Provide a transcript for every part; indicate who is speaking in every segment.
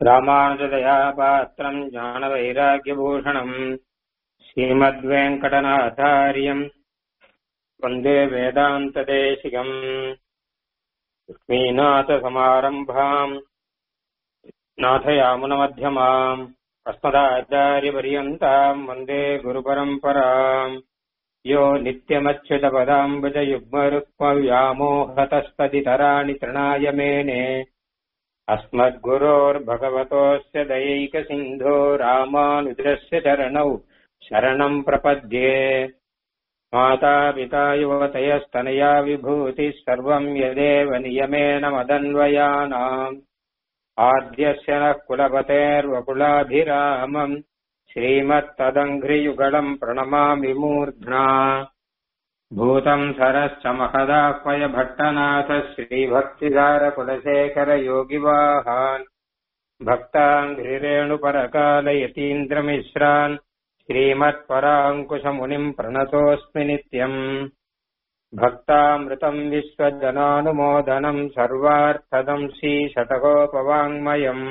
Speaker 1: ராமானுஜதயா பாத்திரம் ஞானவைராக்கியபூஷணம் ஸ்ரீமத்வேங்கடநாதாரியம் வந்தே வேதாந்ததேசிகம் லக்ஷ்மீநாதசமாரம்பாம் நாथयामुनमध्यमाम् अस्मदाचार्यपर्यन्ताम् वन्दे गुरुपरम्पराम् यो नित्यमच्युतपदाम्बुजयुग्मरुक्मव्यामोहतस्तदितराणि तृणाय मेने अस्मद्गुरोर्भगवतोऽस्य दयैकसिन्धो रामानुजस्य चरणौ शरणम् प्रपद्ये मातापिता युवतयस्तनया विभूतिः सर्वम् यदेव नियमेन मदन्वयानाम् आद्यस्य नः कुलपतेर्वकुलाभिरामम् श्रीमत्तदङ्घ्रियुगलम् प्रणमामि मूर्ध्ना भूतम् सरश्च महदाह्वय भट्टनाथ श्रीभक्तिधारकुलशेखरयोगिवाहान् भक्ताङ्घ्रिरेणुपरकालयतीन्द्रमिश्रान् श्रीमत्पराङ्कुशमुनिम् प्रणतोऽस्मि नित्यम् भक्तामृतम् विश्वजनानुमोदनम् सर्वार्थदम् श्रीशतकोपवाङ्मयम्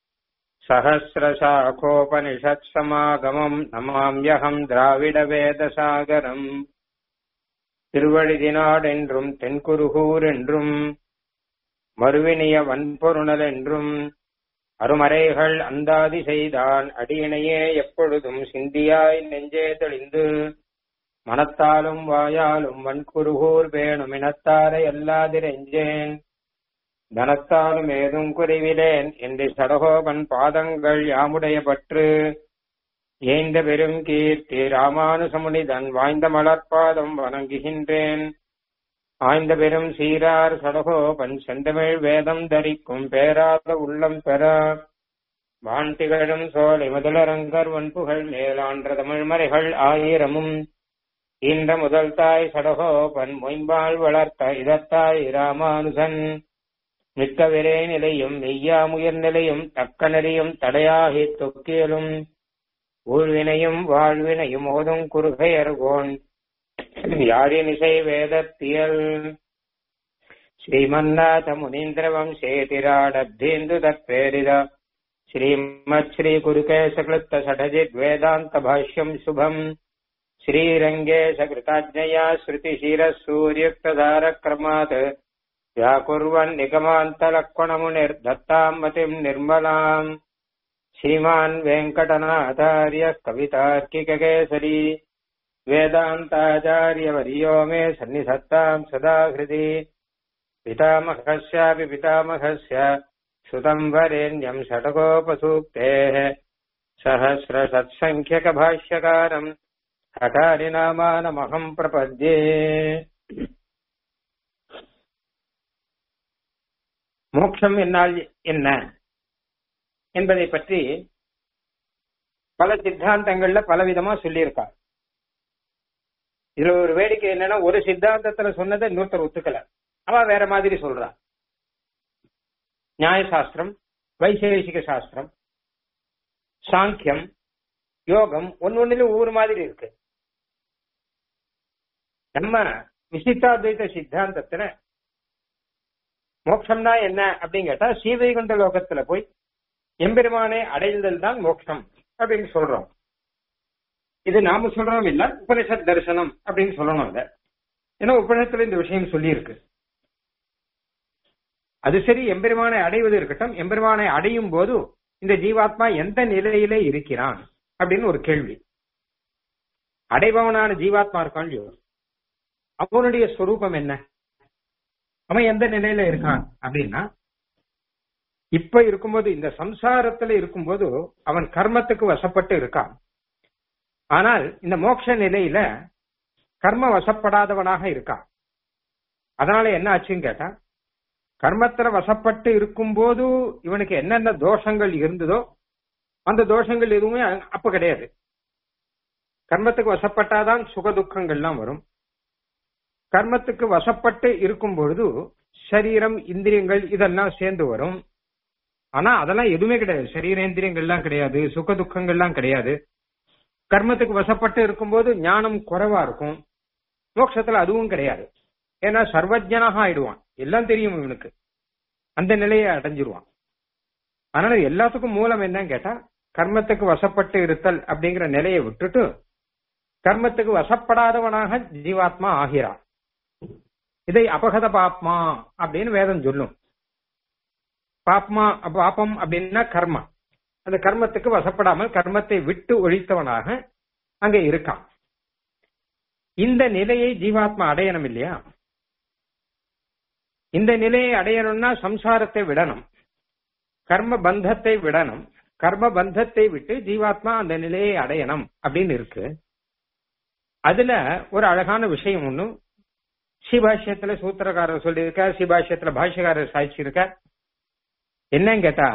Speaker 1: सहस्रशाखोपनिषत्समागमम् नमाम्यहम् द्राविडवेदसागरम् திருவழிதினாடென்றும் தென்குருகூர் என்றும் மறுவினிய வன்பொருணல் என்றும் அருமறைகள் அந்தாதி செய்தான் அடியினையே எப்பொழுதும் சிந்தியாய் நெஞ்சே தெளிந்து மனத்தாலும் வாயாலும் வன்குருகூர் வேணும் இனத்தாரை அல்லாதிரெஞ்சேன் தனத்தாலும் ஏதும் குறைவிலேன் என்று சடகோபன் பாதங்கள் யாமுடைய பற்று ஏந்த பெரும் கீர்த்தி ராமானுசமுனிதன் வாய்ந்த மலர்பாதம் வணங்குகின்றேன் ஆய்ந்த பெரும் சீரார் சடகோபன் செந்தமிழ் வேதம் தரிக்கும் பேராத உள்ளம் பெற வான் திகழும் சோலை முதலரங்கர் வன்புகள் மேலான்ற தமிழ்மறைகள் ஆயிரமும் இந்த முதல் தாய் சடகோபன் மொயம்பால் வளர்த்த இதத்தாய் ராமானுசன் மிக்கவிரே நிலையும் மெய்யாமுயர் நிலையும் தக்க நெறியும் தடையாகி தொக்கியலும் ஊழ்வினையும் வாழ்வினையும் ஓதும் குறுகையர்கோன் யாழினிசை வேதத்தியல் ஸ்ரீமன்னாத முனீந்திர வம்சேதிராடப்தேந்து தற்பேரித ஸ்ரீமத் ஸ்ரீ குருகேசகிருத்த சடஜித் வேதாந்த பாஷ்யம் சுபம் श्रीरङ्गेश कृताज्ञया श्रुतिशिरः व्याकुर्वन् निगमान्तलक्ष्मणमुनिर्दत्ताम् मतिम् निर्मलाम् श्रीमान् वेङ्कटनाथार्यः कवितार्किककेसरी वेदान्ताचार्यवर्यो मे सन्निधत्ताम् सदा हृदि पितामहस्यापि पितामहस्य श्रुतम् वरेण्यम् षटकोपसूक्तेः सहस्रसत्सङ्ख्यकभाष्यकारम् हठारिनामानमहम् प्रपद्ये மோட்சம் என்னால் என்ன என்பதை பற்றி பல சித்தாந்தங்கள்ல பலவிதமா சொல்லியிருக்கார் இதுல ஒரு வேடிக்கை என்னன்னா ஒரு சித்தாந்தத்துல சொன்னதை இன்னொருத்தர் ஒத்துக்கல அவ வேற மாதிரி சொல்றா நியாயசாஸ்திரம் வைசேஷிக சாஸ்திரம் சாங்கியம் யோகம் ஒன்னு ஒண்ணுல ஒவ்வொரு மாதிரி இருக்கு நம்ம விசித்தாத்வைத சித்தாந்தத்துல மோட்சம்னா என்ன அப்படின்னு கேட்டா சீவைகுண்ட லோகத்துல போய் எம்பெருமானை அடைதல் தான் மோட்சம் அப்படின்னு சொல்றோம் இது நாம சொல்றோம் இல்ல உபனிஷத் தரிசனம் அப்படின்னு சொல்லணும் இல்ல ஏன்னா உபனிஷத்துல இந்த விஷயம் சொல்லி இருக்கு அது சரி எம்பெருமானை அடைவது இருக்கட்டும் எம்பெருமானை அடையும் போது இந்த ஜீவாத்மா எந்த நிலையில இருக்கிறான் அப்படின்னு ஒரு கேள்வி அடைபவனான ஜீவாத்மா இருக்கான் அவனுடைய ஸ்வரூபம் என்ன அவன் எந்த நிலையில இருக்கான் அப்படின்னா இப்ப இருக்கும்போது இந்த சம்சாரத்துல இருக்கும்போது அவன் கர்மத்துக்கு வசப்பட்டு இருக்கான் ஆனால் இந்த மோட்ச நிலையில கர்ம வசப்படாதவனாக இருக்கான் அதனால என்ன ஆச்சுன்னு கேட்டா கர்மத்துல வசப்பட்டு இருக்கும்போது இவனுக்கு என்னென்ன தோஷங்கள் இருந்ததோ அந்த தோஷங்கள் எதுவுமே அப்ப கிடையாது கர்மத்துக்கு வசப்பட்டாதான் சுக துக்கங்கள்லாம் வரும் கர்மத்துக்கு வசப்பட்டு இருக்கும் பொழுது சரீரம் இந்திரியங்கள் இதெல்லாம் சேர்ந்து வரும் ஆனா அதெல்லாம் எதுவுமே கிடையாது சரீரேந்திரியங்கள்லாம் கிடையாது சுக துக்கங்கள்லாம் கிடையாது கர்மத்துக்கு வசப்பட்டு இருக்கும்போது ஞானம் குறைவா இருக்கும் மோட்சத்துல அதுவும் கிடையாது ஏன்னா சர்வஜனாக ஆயிடுவான் எல்லாம் தெரியும் இவனுக்கு அந்த நிலையை அடைஞ்சிருவான் அதனால எல்லாத்துக்கும் மூலம் என்னன்னு கேட்டா கர்மத்துக்கு வசப்பட்டு இருத்தல் அப்படிங்கிற நிலையை விட்டுட்டு கர்மத்துக்கு வசப்படாதவனாக ஜீவாத்மா ஆகிறான் இதை அபகத பாப்மா அப்படின்னு வேதம் சொல்லும் பாப்மா பாப்பம் அப்படின்னா கர்மா அந்த கர்மத்துக்கு வசப்படாமல் கர்மத்தை விட்டு ஒழித்தவனாக அங்க இருக்கான் இந்த நிலையை ஜீவாத்மா அடையணும் இல்லையா இந்த நிலையை அடையணும்னா சம்சாரத்தை விடணும் கர்ம பந்தத்தை விடணும் கர்ம பந்தத்தை விட்டு ஜீவாத்மா அந்த நிலையை அடையணும் அப்படின்னு இருக்கு அதுல ஒரு அழகான விஷயம் ஒண்ணு சிபாஷ்யத்துல சூத்திரக்காரர் சொல்லியிருக்கார் சிபாஷ்யத்துல பாஷ்யக்காரர் சாய்ச்சிருக்கார் என்னன்னு கேட்டா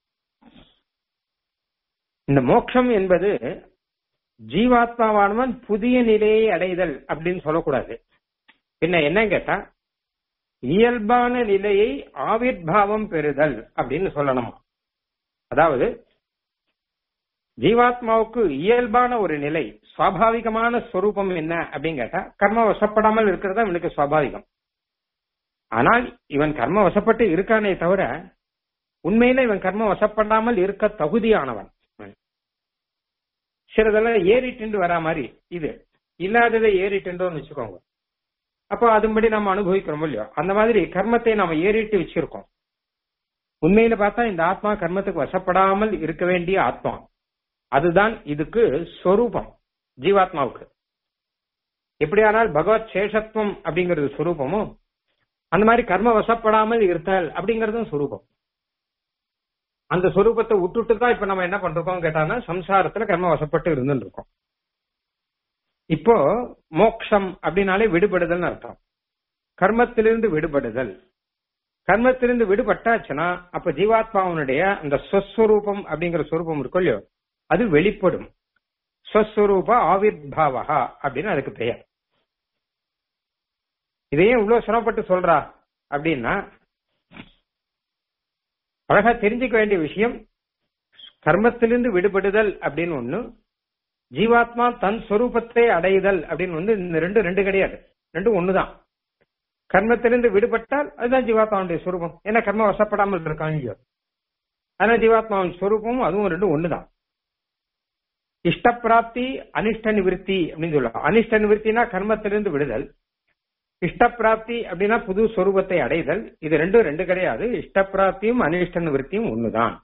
Speaker 1: இந்த மோட்சம் என்பது ஜீவாத்மாவானவன் புதிய நிலையை அடைதல் அப்படின்னு சொல்லக்கூடாது பின்ன என்ன கேட்டா இயல்பான நிலையை ஆவிர்வாவம் பெறுதல் அப்படின்னு சொல்லணும் அதாவது ஜீவாத்மாவுக்கு இயல்பான ஒரு நிலை சுவாபாவிகமான ஸ்வரூபம் என்ன அப்படின்னு கேட்டா கர்ம வசப்படாமல் இருக்கிறது இவனுக்கு சுவாபாவிகம் ஆனால் இவன் கர்ம வசப்பட்டு இருக்கானே தவிர உண்மையில இவன் கர்ம வசப்படாமல் இருக்க தகுதியானவன் சிலதெல்லாம் ஏறிட்டு வரா மாதிரி இது இல்லாததை ஏறிட்டுன்னு வச்சுக்கோங்க அப்போ அதுபடி நம்ம அனுபவிக்கிறோம் இல்லையோ அந்த மாதிரி கர்மத்தை நாம ஏறிட்டு வச்சிருக்கோம் உண்மையில பார்த்தா இந்த ஆத்மா கர்மத்துக்கு வசப்படாமல் இருக்க வேண்டிய ஆத்மா அதுதான் இதுக்கு ஸ்வரூபம் ஜீவாத்மாவுக்கு எப்படியானால் பகவத் சேஷத்துவம் அப்படிங்கிறது ஸ்வரூபமோ அந்த மாதிரி கர்ம வசப்படாமல் இருத்தல் அப்படிங்கறதும் ஸ்வரூபம் அந்த ஸ்வரூபத்தை விட்டுட்டு தான் இப்ப நம்ம என்ன பண்றோம் கேட்டானா சம்சாரத்துல கர்ம வசப்பட்டு இருந்துட்டு இருக்கோம் இப்போ மோக்ஷம் அப்படின்னாலே விடுபடுதல்னு அர்த்தம் கர்மத்திலிருந்து விடுபடுதல் கர்மத்திலிருந்து விடுபட்டாச்சுன்னா அப்ப ஜீவாத்மாவனுடைய அந்த ஸ்வஸ்வரூபம் அப்படிங்கிற ஸ்வரூபம் இருக்கும் இல்லையோ அது வெளிப்படும் ஸ்வஸ்வரூப ஆவிர்பாவகா அப்படின்னு அதுக்கு பெயர் இதையே இவ்வளவு சிரமப்பட்டு சொல்றா அப்படின்னா அழகா தெரிஞ்சுக்க வேண்டிய விஷயம் கர்மத்திலிருந்து விடுபடுதல் அப்படின்னு ஒண்ணு ஜீவாத்மா தன் சொரூபத்தை அடையுதல் அப்படின்னு வந்து இந்த ரெண்டு ரெண்டு கிடையாது ரெண்டும் ஒண்ணுதான் கர்மத்திலிருந்து விடுபட்டால் அதுதான் ஜீவாத்மாவுடைய சொரூபம் ஏன்னா கர்ம வசப்படாமல் இருக்கான் இல்லையோ அதனால ஜீவாத்மாவின் சொரூபமும் அதுவும் ரெண்டும் ஒண்ணுதான் இஷ்டப்பிராப்தி அனிஷ்ட நிவிருத்தி அப்படின்னு சொல்லலாம் அனிஷ்ட நிவிருத்தினா கர்மத்திலிருந்து விடுதல் இஷ்டப்பிராப்தி அப்படின்னா புது சொரூபத்தை அடைதல் இது ரெண்டும் ரெண்டு கிடையாது இஷ்டப்பிராப்தியும் அனிஷ்ட நிவிருத்தியும் ஒண்ணுதான்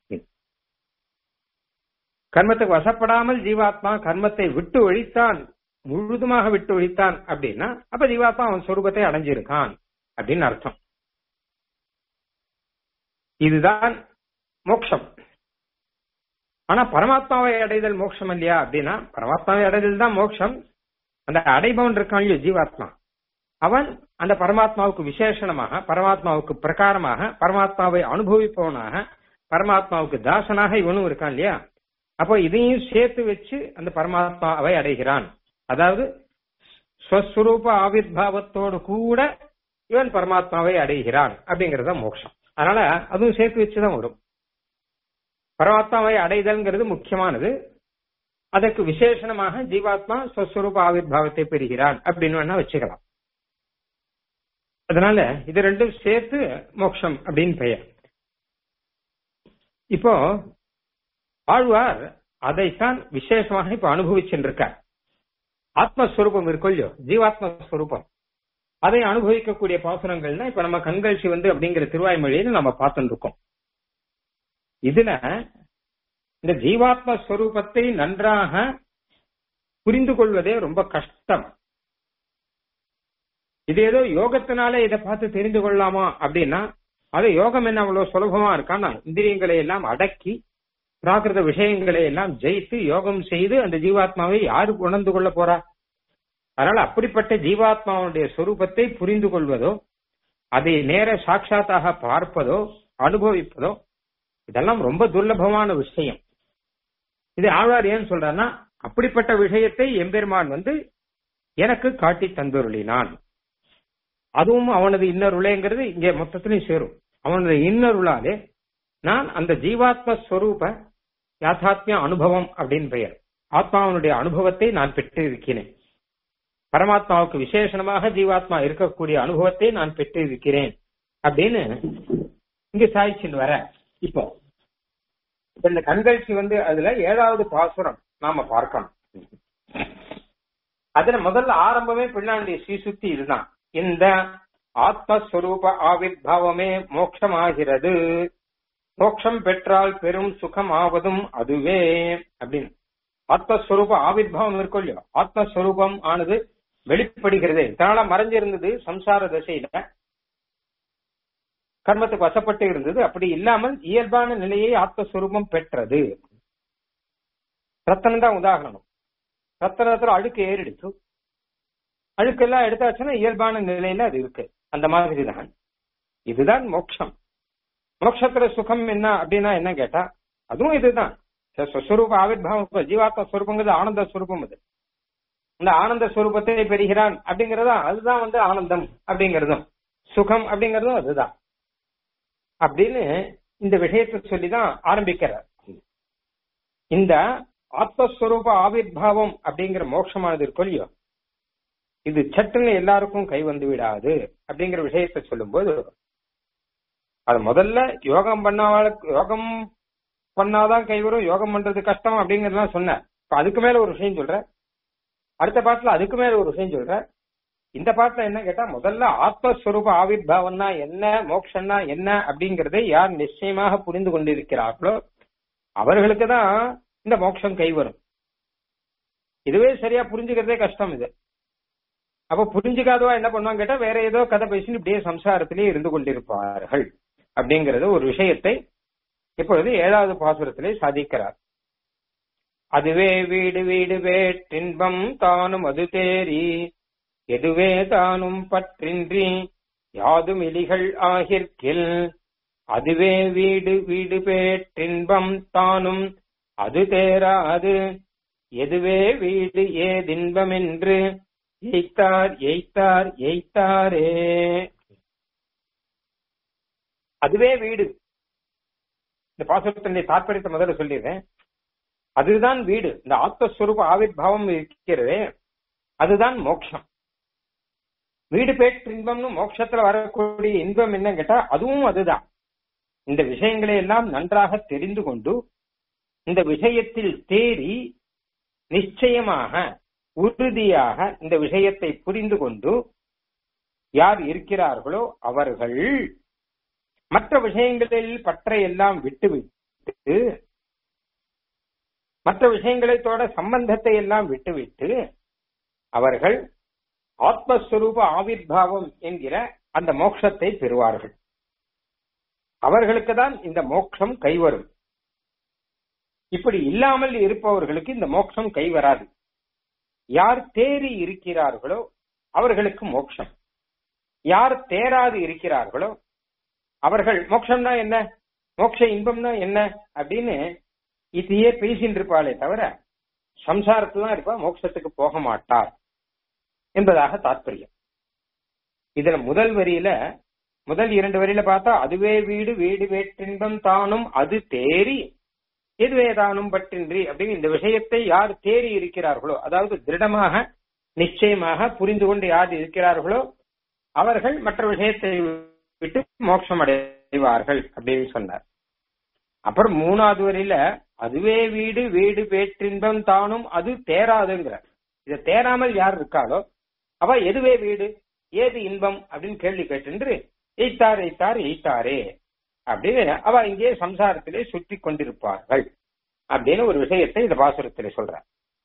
Speaker 1: கர்மத்துக்கு வசப்படாமல் ஜீவாத்மா கர்மத்தை விட்டு ஒழித்தான் முழுதுமாக விட்டு ஒழித்தான் அப்படின்னா அப்ப ஜீவாத்மா அவன் சொரூபத்தை அடைஞ்சிருக்கான் அப்படின்னு அர்த்தம் இதுதான் மோட்சம் ஆனா பரமாத்மாவை அடைதல் மோட்சம் இல்லையா அப்படின்னா பரமாத்மாவை அடைதல் தான் மோட்சம் அந்த அடைபவன் இருக்கான் இல்லையோ ஜீவாத்மா அவன் அந்த பரமாத்மாவுக்கு விசேஷணமாக பரமாத்மாவுக்கு பிரகாரமாக பரமாத்மாவை அனுபவிப்பவனாக பரமாத்மாவுக்கு தாசனாக இவனும் இருக்கான் இல்லையா அப்போ இதையும் சேர்த்து வச்சு அந்த பரமாத்மாவை அடைகிறான் அதாவது ஸ்வஸ்வரூப ஆவிர்வாவத்தோடு கூட இவன் பரமாத்மாவை அடைகிறான் அப்படிங்கறத மோட்சம் அதனால அதுவும் சேர்த்து வச்சுதான் வரும் பரமாத்மாவை அடைதல்ங்கிறது முக்கியமானது அதற்கு விசேஷணமாக ஜீவாத்மா ஸ்வஸ்வரூப ஆவிர்வாவத்தை பெறுகிறான் அப்படின்னு வேணா வச்சுக்கலாம் அதனால இது ரெண்டும் சேர்த்து மோட்சம் அப்படின்னு பெயர் இப்போ ஆழ்வார் அதைத்தான் விசேஷமாக இப்ப அனுபவிச்சுருக்கார் ஆத்மஸ்வரூபம் இருக்கும் இல்லையோ ஜீவாத்மஸ்வரூபம் அதை அனுபவிக்கக்கூடிய பாசுரங்கள்னா இப்ப நம்ம கண்கள் சிவந்து அப்படிங்கிற திருவாய்மொழியில நம்ம பார்த்துட்டு இருக்கோம் இதுல இந்த ஜீவாத்ம ஸ்வரூபத்தை நன்றாக புரிந்து கொள்வதே ரொம்ப கஷ்டம் இது ஏதோ யோகத்தினால இதை பார்த்து தெரிந்து கொள்ளலாமா அப்படின்னா அது யோகம் என்ன அவ்வளவு சுலபமா இருக்கான்னா இந்திரியங்களை எல்லாம் அடக்கி பிராகிருத விஷயங்களை எல்லாம் ஜெயித்து யோகம் செய்து அந்த ஜீவாத்மாவை யாரு உணர்ந்து கொள்ள போறா அதனால அப்படிப்பட்ட ஜீவாத்மாவுடைய சொரூபத்தை புரிந்து கொள்வதோ அதை நேர சாட்சாத்தாக பார்ப்பதோ அனுபவிப்பதோ இதெல்லாம் ரொம்ப துர்லபமான விஷயம் இது ஆழ்வார் ஏன் சொல்றாருன்னா அப்படிப்பட்ட விஷயத்தை எம்பெருமான் வந்து எனக்கு காட்டி தந்துருளினான் அதுவும் அவனது இன்னருளேங்கிறது இங்க மொத்தத்திலையும் சேரும் அவனது இன்னருளாலே நான் அந்த ஜீவாத்ம ஸ்வரூப யாத்தாத்மிய அனுபவம் அப்படின்னு பெயர் ஆத்மாவனுடைய அனுபவத்தை நான் பெற்று இருக்கிறேன் பரமாத்மாவுக்கு விசேஷணமாக ஜீவாத்மா இருக்கக்கூடிய அனுபவத்தை நான் பெற்று இருக்கிறேன் அப்படின்னு இங்க சாய்ச்சின்னு வர இப்போ இந்த கண்காட்சி வந்து அதுல ஏழாவது பாசுரம் நாம பார்க்கணும் அதுல முதல்ல ஆரம்பமே பின்னாடி ஸ்ரீசுத்தி இதுதான் இந்த ஆத்மஸ்வரூப ஆவிர்வாவமே மோட்சமாகிறது மோட்சம் பெற்றால் பெரும் சுகம் ஆவதும் அதுவே அப்படின்னு ஆத்மஸ்வரூப ஆவிர்வாவம் இருக்கும் இல்லையோ ஆத்மஸ்வரூபம் ஆனது வெளிப்படுகிறது இதனால மறைஞ்சிருந்தது சம்சார தசையில கர்மத்துக்கு வசப்பட்டு இருந்தது அப்படி இல்லாமல் இயல்பான நிலையை ஆத்மஸ்வரூபம் பெற்றது ரத்தனம் தான் உதாரணம் ரத்தனத்துல அழுக்கு ஏறிடுச்சு அழுக்கெல்லாம் எடுத்தாச்சுன்னா இயல்பான நிலையில அது இருக்கு அந்த மாதிரி தான் இதுதான் மோட்சம் மோட்சத்துல சுகம் என்ன அப்படின்னா என்ன கேட்டா அதுவும் இதுதான் ஸ்வஸ்வரூப ஆவிர்வாவம் ஜீவாத்ம ஸ்வரூபங்கிறது ஆனந்த ஸ்வரூபம் அது இந்த ஆனந்த ஸ்வரூபத்தை பெறுகிறான் அப்படிங்கறதா அதுதான் வந்து ஆனந்தம் அப்படிங்கறதும் சுகம் அப்படிங்கறதும் அதுதான் அப்படின்னு இந்த விஷயத்தை சொல்லிதான் ஆரம்பிக்கிறார் இந்த ஆத்மஸ்வரூப ஆவிர்வாவம் அப்படிங்கிற மோட்சமானது இருக்கும் இல்லையோ இது சட்டுன்னு எல்லாருக்கும் கை வந்து விடாது அப்படிங்கிற விஷயத்தை சொல்லும்போது அது முதல்ல யோகம் பண்ணாளுக்கு யோகம் பண்ணாதான் கை வரும் யோகம் பண்றது கஷ்டம் அப்படிங்கறதுலாம் சொன்னேன் இப்ப அதுக்கு மேல ஒரு விஷயம் சொல்ற அடுத்த பாட்டுல அதுக்கு மேல ஒரு விஷயம் சொல்ற இந்த பாட்டுல என்ன கேட்டா முதல்ல ஆத்மஸ்வரூப ஆவிர்வாவம்னா என்ன மோக்ஷன்னா என்ன அப்படிங்கறதை யார் நிச்சயமாக புரிந்து கொண்டிருக்கிறார்களோ அவர்களுக்கு தான் இந்த மோட்சம் கை வரும் இதுவே சரியா புரிஞ்சுக்கிறதே கஷ்டம் இது அப்ப புரிஞ்சுக்காதவா என்ன பண்ணுவாங்க கேட்டா வேற ஏதோ கதை பேசி இப்படியே சம்சாரத்திலே இருந்து கொண்டிருப்பார்கள் அப்படிங்கறது ஒரு விஷயத்தை இப்பொழுது ஏழாவது பாசுரத்திலே சாதிக்கிறார் அதுவே வீடு வீடு வேற்றின்பம் தானும் அது தேறி எதுவே தானும் பற்றின்றி யாதும் இலிகள் ஆகிற்கில் அதுவே வீடு வீடு பேற்றின்பம் தானும் அது தேராது எதுவே வீடு ஏதின்பம் என்று எய்த்தார் எய்த்தார் எய்த்தாரே அதுவே வீடு இந்த பாசுரத்தினுடைய தாற்பயத்தை முதல்ல சொல்லிடுறேன் அதுதான் வீடு இந்த ஆத்மஸ்வரூப ஆவிர்வாவம் இருக்கிறதே அதுதான் மோட்சம் வீடு பேற்று இன்பம்னு மோட்சத்துல வரக்கூடிய இன்பம் என்ன கேட்டா அதுவும் அதுதான் இந்த விஷயங்களை எல்லாம் நன்றாக தெரிந்து கொண்டு இந்த விஷயத்தில் தேறி நிச்சயமாக உறுதியாக இந்த விஷயத்தை புரிந்து கொண்டு யார் இருக்கிறார்களோ அவர்கள் மற்ற விஷயங்களில் பற்றை எல்லாம் விட்டுவிட்டு மற்ற விஷயங்களோட சம்பந்தத்தை எல்லாம் விட்டுவிட்டு அவர்கள் ஆத்மஸ்வரூப ஆவிர்வாவம் என்கிற அந்த மோட்சத்தை பெறுவார்கள் அவர்களுக்கு தான் இந்த மோட்சம் கைவரும் இப்படி இல்லாமல் இருப்பவர்களுக்கு இந்த மோட்சம் கைவராது யார் தேறி இருக்கிறார்களோ அவர்களுக்கு மோட்சம் யார் தேராது இருக்கிறார்களோ அவர்கள் மோட்சம்னா என்ன மோட்ச இன்பம்னா என்ன அப்படின்னு இதையே பேசிட்டு இருப்பாளே தவிர சம்சாரத்துல தான் இருப்பா மோட்சத்துக்கு போக மாட்டார் என்பதாக தாற்பயம் இதுல முதல் வரியில முதல் இரண்டு வரியில பார்த்தா அதுவே வீடு வீடு வேற்றின்பம் தானும் அது தேறி எதுவே தானும் பற்றின்றி அப்படின்னு இந்த விஷயத்தை யார் தேறி இருக்கிறார்களோ அதாவது திருடமாக நிச்சயமாக புரிந்து கொண்டு யார் இருக்கிறார்களோ அவர்கள் மற்ற விஷயத்தை விட்டு மோட்சம் அடைவார்கள் அப்படின்னு சொன்னார் அப்புறம் மூணாவது வரையில அதுவே வீடு வீடு பேற்றின்பம் தானும் அது தேராதுங்கிறார் இதை தேராமல் யார் இருக்காளோ அவ எதுவே வீடு ஏது இன்பம் அப்படின்னு கேள்வி கேட்டு எய்த்தார் எய்த்தார் எய்த்தாரே அப்படின்னு அவ இங்கே சம்சாரத்திலே சுற்றி கொண்டிருப்பார்கள் அப்படின்னு ஒரு விஷயத்தை இந்த பாசுரத்திலே சொல்ற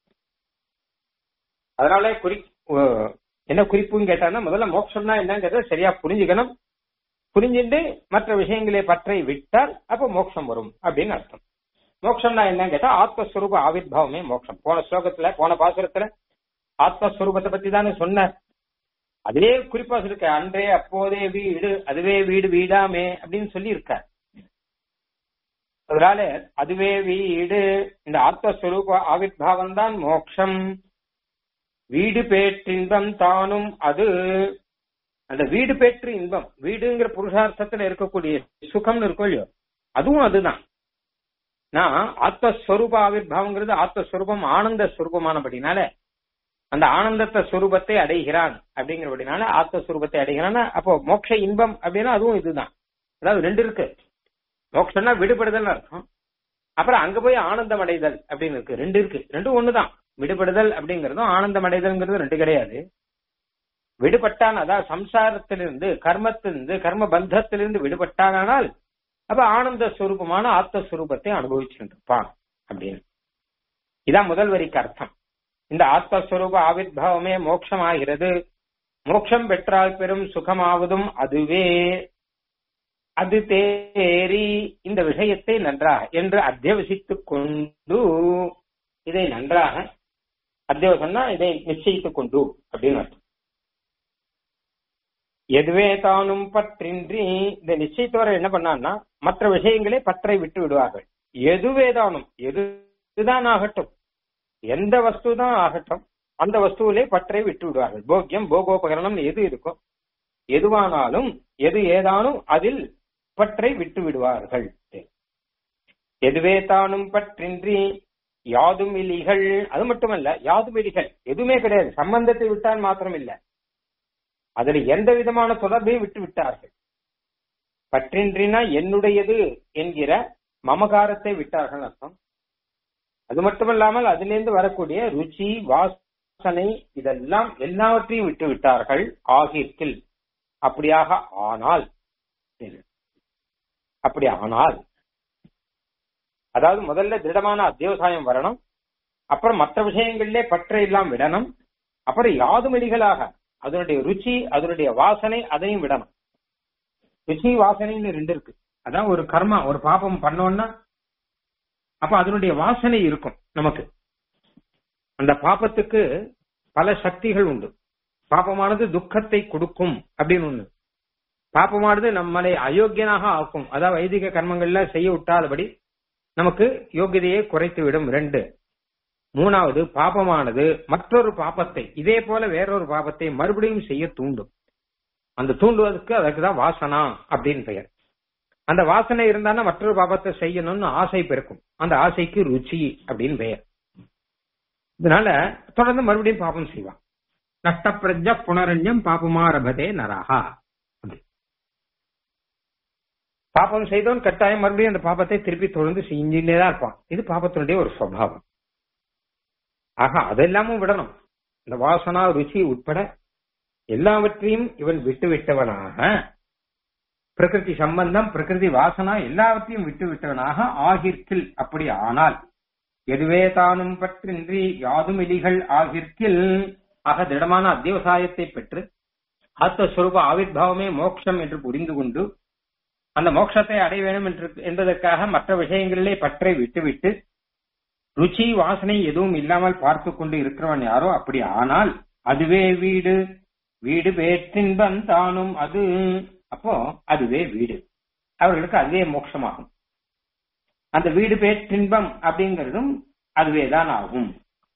Speaker 1: அதனால குறி என்ன குறிப்புன்னு கேட்டான்னா முதல்ல மோட்சம்னா என்னங்கிறத சரியா புரிஞ்சுக்கணும் புரிஞ்சுட்டு மற்ற விஷயங்களே பற்றை விட்டால் அப்ப மோட்சம் வரும் அப்படின்னு அர்த்தம் மோட்சம்னா என்னன்னு கேட்டா ஆத்மஸ்வரூப ஆவிர்வாவமே மோட்சம் போன ஸ்லோகத்துல போன பாசுரத்துல ஆத்மஸ்வரூபத்தை பத்தி தானே சொன்னார் அதுவே குறிப்பா சொல்லிருக்க அன்றே அப்போதே வீடு அதுவே வீடு வீடாமே அப்படின்னு சொல்லி இருக்கார் அதனால அதுவே வீடு இந்த ஆத்மஸ்வரூப ஆவிர்வாவம் தான் மோட்சம் வீடு பேற்றின்பம் தானும் அது அந்த வீடு பெற்று இன்பம் வீடுங்கிற புருஷார்த்தத்துல இருக்கக்கூடிய சுகம்னு இருக்கும் இல்லையோ அதுவும் அதுதான் நான் ஆத்மஸ்வரூப ஆவிர்வாவங்கிறது ஆத்மஸ்வரூபம் ஆனந்த ஸ்வரூபமானபடினால அந்த ஆனந்தத்தை சுரூபத்தை அடைகிறான் அப்படிங்கிறபடினால ஆத்மஸ்வரூபத்தை அடைகிறான் அப்போ மோட்ச இன்பம் அப்படின்னா அதுவும் இதுதான் அதாவது ரெண்டு இருக்கு மோட்சம்னா விடுபடுதல் அர்த்தம் அப்புறம் அங்க போய் ஆனந்தம் அடைதல் அப்படின்னு இருக்கு ரெண்டு இருக்கு ரெண்டும் ஒண்ணுதான் விடுபடுதல் அப்படிங்கறதும் ஆனந்தம் அடைதல்ங்கிறதும் ரெண்டு கிடையாது விடுபட்டான் அதாவது சம்சாரத்திலிருந்து கர்மத்திலிருந்து கர்ம பந்தத்திலிருந்து விடுபட்டானால் அப்ப ஆனந்த ஸ்வரூபமான ஆத்மஸ்வரூபத்தை அனுபவிச்சுட்டு இருப்பான் அப்படின்னு இதான் முதல் வரிக்கு அர்த்தம் இந்த ஆத்மஸ்வரூப ஆவிர்வாவமே மோட்சமாகிறது மோட்சம் பெற்றால் பெரும் சுகமாவதும் அதுவே அது தேரி இந்த விஷயத்தை நன்றாக என்று அத்தியவசித்துக் கொண்டு இதை நன்றாக அத்தியவசம்னா இதை நிச்சயித்துக் கொண்டு அப்படின்னு அர்த்தம் எதுவே தானும் பற்றின்றி இந்த நிச்சயத்தோர என்ன பண்ணான்னா மற்ற விஷயங்களே பற்றை விட்டு விடுவார்கள் எதுவே தானும் எதுதான் ஆகட்டும் எந்த வஸ்து தான் ஆகட்டும் அந்த வஸ்துவிலே பற்றை விட்டு விடுவார்கள் போக்கியம் போகோபகரணம் எது இருக்கோ எதுவானாலும் எது ஏதானும் அதில் பற்றை விட்டு விடுவார்கள் எதுவே தானும் பற்றின்றி யாதும் இலிகள் அது மட்டுமல்ல யாதும் இலிகள் எதுவுமே கிடையாது சம்பந்தத்தை விட்டால் மாத்திரம் இல்ல அதுல எந்த விதமான தொடர்பையும் விட்டு விட்டார்கள் பற்றின்றினா என்னுடையது என்கிற மமகாரத்தை விட்டார்கள் அர்த்தம் அது மட்டுமல்லாமல் அதிலிருந்து வரக்கூடிய ருச்சி வாசனை இதெல்லாம் எல்லாவற்றையும் விட்டு விட்டார்கள் ஆகிற்கில் அப்படியாக ஆனால் அப்படி ஆனால் அதாவது முதல்ல திருடமான அத்தியவசாயம் வரணும் அப்புறம் மற்ற விஷயங்களிலே பற்றை எல்லாம் விடணும் அப்புறம் யாதுமடிகளாக அதனுடைய ருச்சி அதனுடைய வாசனை அதையும் விடணும் ருச்சி வாசனைன்னு ரெண்டு இருக்கு அதான் ஒரு கர்மா ஒரு பாபம் பண்ணோம்னா அப்ப அதனுடைய வாசனை இருக்கும் நமக்கு அந்த பாபத்துக்கு பல சக்திகள் உண்டு பாபமானது துக்கத்தை கொடுக்கும் அப்படின்னு ஒண்ணு பாப்பமானது நம்மளை அயோக்கியனாக ஆக்கும் அதாவது வைதிக கர்மங்கள்ல செய்ய விட்டாதபடி நமக்கு யோகியதையை குறைத்து விடும் ரெண்டு மூணாவது பாபமானது மற்றொரு பாபத்தை இதே போல வேறொரு பாபத்தை மறுபடியும் செய்ய தூண்டும் அந்த தூண்டுவதற்கு அதற்கு தான் வாசனா அப்படின்னு பெயர் அந்த வாசனை இருந்தானா மற்றொரு பாபத்தை செய்யணும்னு ஆசை பிறக்கும் அந்த ஆசைக்கு ருச்சி அப்படின்னு பெயர் இதனால தொடர்ந்து மறுபடியும் பாபம் செய்வான் நஷ்டப்பிரஜ புனரண்யம் பாபமாரபதே நரஹா பாபம் செய்தவன் கட்டாயம் மறுபடியும் அந்த பாபத்தை திருப்பி தொடர்ந்து செஞ்சுட்டே தான் இருப்பான் இது பாபத்தினுடைய ஒரு சுவாவம் ஆக அதெல்லாமும் விடணும் இந்த வாசனா ருச்சி உட்பட எல்லாவற்றையும் இவன் விட்டு விட்டவனாக பிரகிருதி சம்பந்தம் பிரகிருதி வாசனா எல்லாவற்றையும் விட்டு விட்டவனாக ஆகிற்கில் அப்படி ஆனால் எதுவே தானும் பற்றின்றி யாதும் இலிகள் ஆகிற்கில் ஆக திடமான அத்தியவசாயத்தை பெற்று ஆத்மஸ்வரூப ஆவிர்வாவமே மோட்சம் என்று புரிந்து கொண்டு அந்த மோட்சத்தை அடைய வேண்டும் என்று என்பதற்காக மற்ற விஷயங்களிலே பற்றை விட்டுவிட்டு ருச்சி வாசனை எதுவும் இல்லாமல் பார்த்து கொண்டு இருக்கிறவன் யாரோ அப்படி ஆனால் அதுவே வீடு வீடு பேற்றின்பம் தானும் அது அப்போ அதுவே வீடு அவர்களுக்கு அதுவே மோட்சமாகும் அந்த வீடு பேற்றின்பம் அப்படிங்கிறதும் அதுவே தான் ஆகும்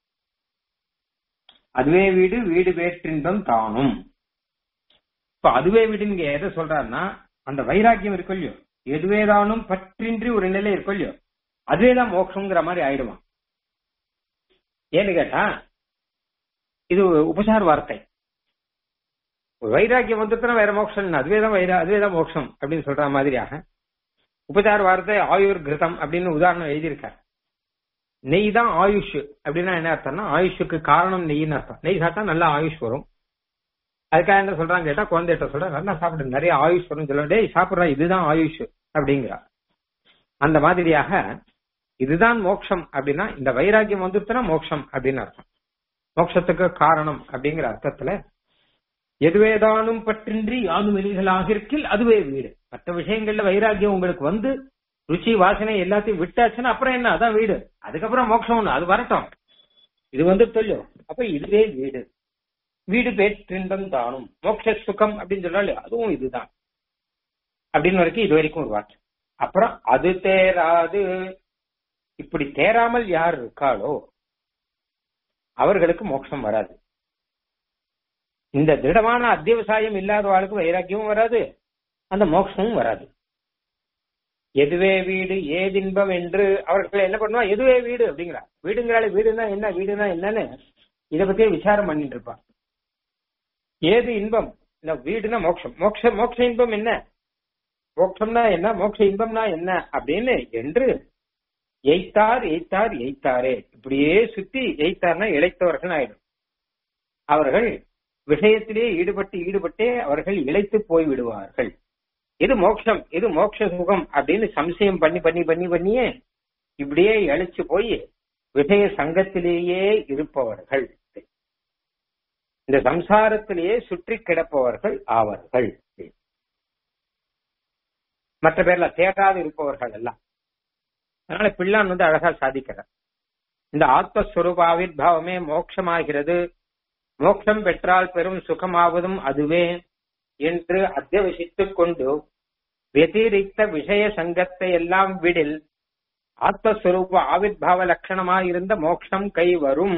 Speaker 1: அதுவே வீடு வீடு பேற்றின்பம் தானும் இப்ப அதுவே வீடுங்க எதை சொல்றாருன்னா அந்த வைராக்கியம் இருக்கும் இல்லையோ எதுவேதானும் பற்றின்றி ஒரு நிலை இருக்கும் இல்லையோ அதுவேதான் மோட்சங்கிற மாதிரி ஆயிடுவான் ஏன்னு கேட்டா இது உபசார வார்த்தை வைராக்கியம் வந்துட்டுனா வேற மோட்சம் அதுவேதான் வைரா அதுவேதான் மோட்சம் அப்படின்னு சொல்ற மாதிரியாக உபசார வார்த்தை ஆயுர் கிருதம் அப்படின்னு உதாரணம் எழுதியிருக்காரு நெய் தான் ஆயுஷ் அப்படின்னா என்ன அர்த்தம்னா ஆயுஷுக்கு காரணம் நெய்ன்னு அர்த்தம் நெய் சாப்பிட்டா நல்ல ஆயுஷ் வரும் அதுக்காக என்ன சொல்றாங்க கேட்டா குழந்தைகிட்ட சொல்ற நல்லா சாப்பிடு நிறைய ஆயுஷ் வரும் சொல்ல டேய் சாப்பிடுறா இதுதான் ஆயுஷ் அப்படிங்கிறா அந்த மாதிரியாக இதுதான் மோட்சம் அப்படின்னா இந்த வைராக்கியம் வந்துட்டுனா மோட்சம் அப்படின்னு அர்த்தம் மோட்சத்துக்கு காரணம் அப்படிங்கிற அர்த்தத்துல எதுவேதானும் பற்றின்றி யாதும் எலிகளாக இருக்கில் அதுவே வீடு மற்ற விஷயங்கள்ல வைராக்கியம் உங்களுக்கு வந்து ருச்சி வாசனை எல்லாத்தையும் விட்டாச்சுன்னா அப்புறம் என்ன அதான் வீடு அதுக்கப்புறம் மோட்சம் ஒண்ணு அது வரட்டும் இது வந்து சொல்லும் அப்ப இதுவே வீடு வீடு பேற்றின்பம் தானும் மோட்ச சுகம் அப்படின்னு சொல்றாரு அதுவும் இதுதான் அப்படின்னு வரைக்கும் இது வரைக்கும் ஒரு வார்த்தை அப்புறம் அது தேராது இப்படி தேராமல் யார் இருக்காளோ அவர்களுக்கு மோட்சம் வராது இந்த திடமான அத்தியவசாயம் இல்லாதவாளுக்கு வைராக்கியமும் வராது அந்த மோட்சமும் வராது எதுவே வீடு ஏதின்பம் என்று அவர்கள் என்ன பண்ணுவா எதுவே வீடு அப்படிங்கிறா வீடுங்கிறாள் வீடுனா என்ன வீடுனா என்னன்னு இதை பத்தியே விசாரம் பண்ணிட்டு இருப்பா ஏது இன்பம் இந்த வீடுனா மோட்சம் மோட்ச மோட்ச இன்பம் என்ன மோட்சம்னா என்ன மோட்ச இன்பம்னா என்ன அப்படின்னு என்று எய்த்தார் எய்த்தார் எய்த்தாரே இப்படியே சுத்தி எய்த்தார்னா இழைத்தவர்கள் ஆயிடும் அவர்கள் விஷயத்திலே ஈடுபட்டு ஈடுபட்டே அவர்கள் இழைத்து போய் விடுவார்கள் இது மோட்சம் இது மோட்ச சுகம் அப்படின்னு சம்சயம் பண்ணி பண்ணி பண்ணி பண்ணியே இப்படியே இழைச்சு போய் விஷய சங்கத்திலேயே இருப்பவர்கள் இந்த சம்சாரத்திலேயே சுற்றி கிடப்பவர்கள் ஆவார்கள் மற்ற பேர்ல தேடாது இருப்பவர்கள் எல்லாம் அதனால பிள்ளான் வந்து அழகா சாதிக்கிறார் இந்த ஆத்மஸ்வரூப ஆவிர்வாவமே மோட்சமாகிறது மோட்சம் பெற்றால் பெரும் சுகமாவதும் அதுவே என்று அத்தியவசித்துக் கொண்டு வெதிரிக்த விஷய சங்கத்தை எல்லாம் விடில் ஆத்மஸ்வரூப ஆவிர்வாவ லட்சணமாயிருந்த மோட்சம் கை வரும்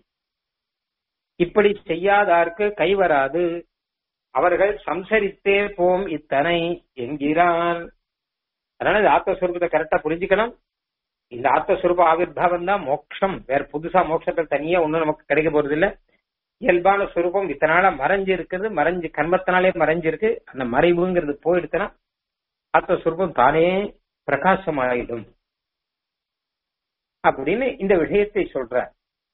Speaker 1: இப்படி செய்யாதார்க்கு கை வராது அவர்கள் சம்சரித்தே போம் இத்தனை என்கிறான் அதனால இந்த ஆத்மஸ்வரூபத்தை கரெக்டா புரிஞ்சுக்கணும் இந்த ஆத்மஸ்வரூப ஆவிர்வாவம் தான் மோட்சம் வேற புதுசா மோட்சத்தில் தனியா ஒண்ணும் நமக்கு கிடைக்க போறது இல்ல இயல்பான சுரூபம் இத்தனால மறைஞ்சு இருக்குது மறைஞ்சு கர்மத்தினாலே மறைஞ்சிருக்கு அந்த மறைவுங்கிறது போயிடுச்சுன்னா ஆத்மஸ்வரூபம் தானே பிரகாசமாயிடும் அப்படின்னு இந்த விஷயத்தை சொல்றார்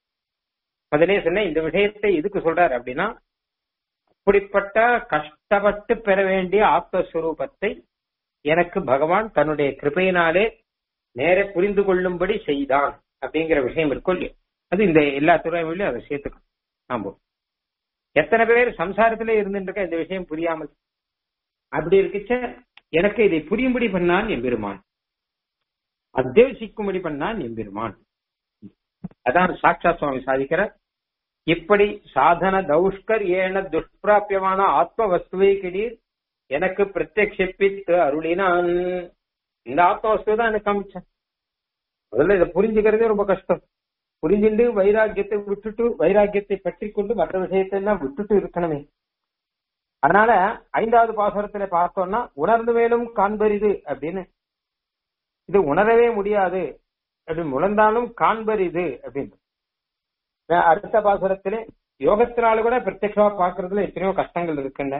Speaker 1: முதலே சொன்ன இந்த விஷயத்தை எதுக்கு சொல்றார் அப்படின்னா அப்படிப்பட்ட கஷ்டப்பட்டு பெற வேண்டிய ஆத்மஸ்வரூபத்தை எனக்கு பகவான் தன்னுடைய கிருபையினாலே நேர புரிந்து கொள்ளும்படி செய்தான் அப்படிங்கிற விஷயம் இருக்கும் இல்லையா அது இந்த எல்லா துறையிலும் அதை சேர்த்துக்கணும் நாம எத்தனை பேர் சம்சாரத்திலே இருந்துட்டு இருக்க இந்த விஷயம் புரியாமல் அப்படி இருக்குச்ச எனக்கு இதை புரியும்படி பண்ணான் எம்பெருமான் அத்தியவசிக்கும்படி பண்ணான் எம்பெருமான் அதான் சாட்சா சுவாமி சாதிக்கிறார் இப்படி சாதன தௌஷ்கர் ஏன துஷ்பிராபியமான ஆத்ம வஸ்துவை கிடீர் எனக்கு பிரத்யட்சிப்பித்து அருளினான் இந்த ஆத்ம வஸ்து தான் எனக்கு காமிச்சேன் முதல்ல இதை புரிஞ்சுக்கிறதே ரொம்ப கஷ்டம் புரிஞ்சுட்டு வைராக்கியத்தை விட்டுட்டு வைராக்கியத்தை பற்றி கொண்டு மற்ற விஷயத்தை எல்லாம் விட்டுட்டு இருக்கணுமே அதனால ஐந்தாவது பாசுரத்துல பார்த்தோம்னா உணர்ந்து மேலும் காண்பரிது அப்படின்னு இது உணரவே முடியாது அப்படின்னு உணர்ந்தாலும் காண்பரிது அப்படின்னு அடுத்த பாசுரத்திலே யோகத்தினால கூட பிரத்யட்சமா பாக்குறதுல எத்தனையோ கஷ்டங்கள் இருக்குங்க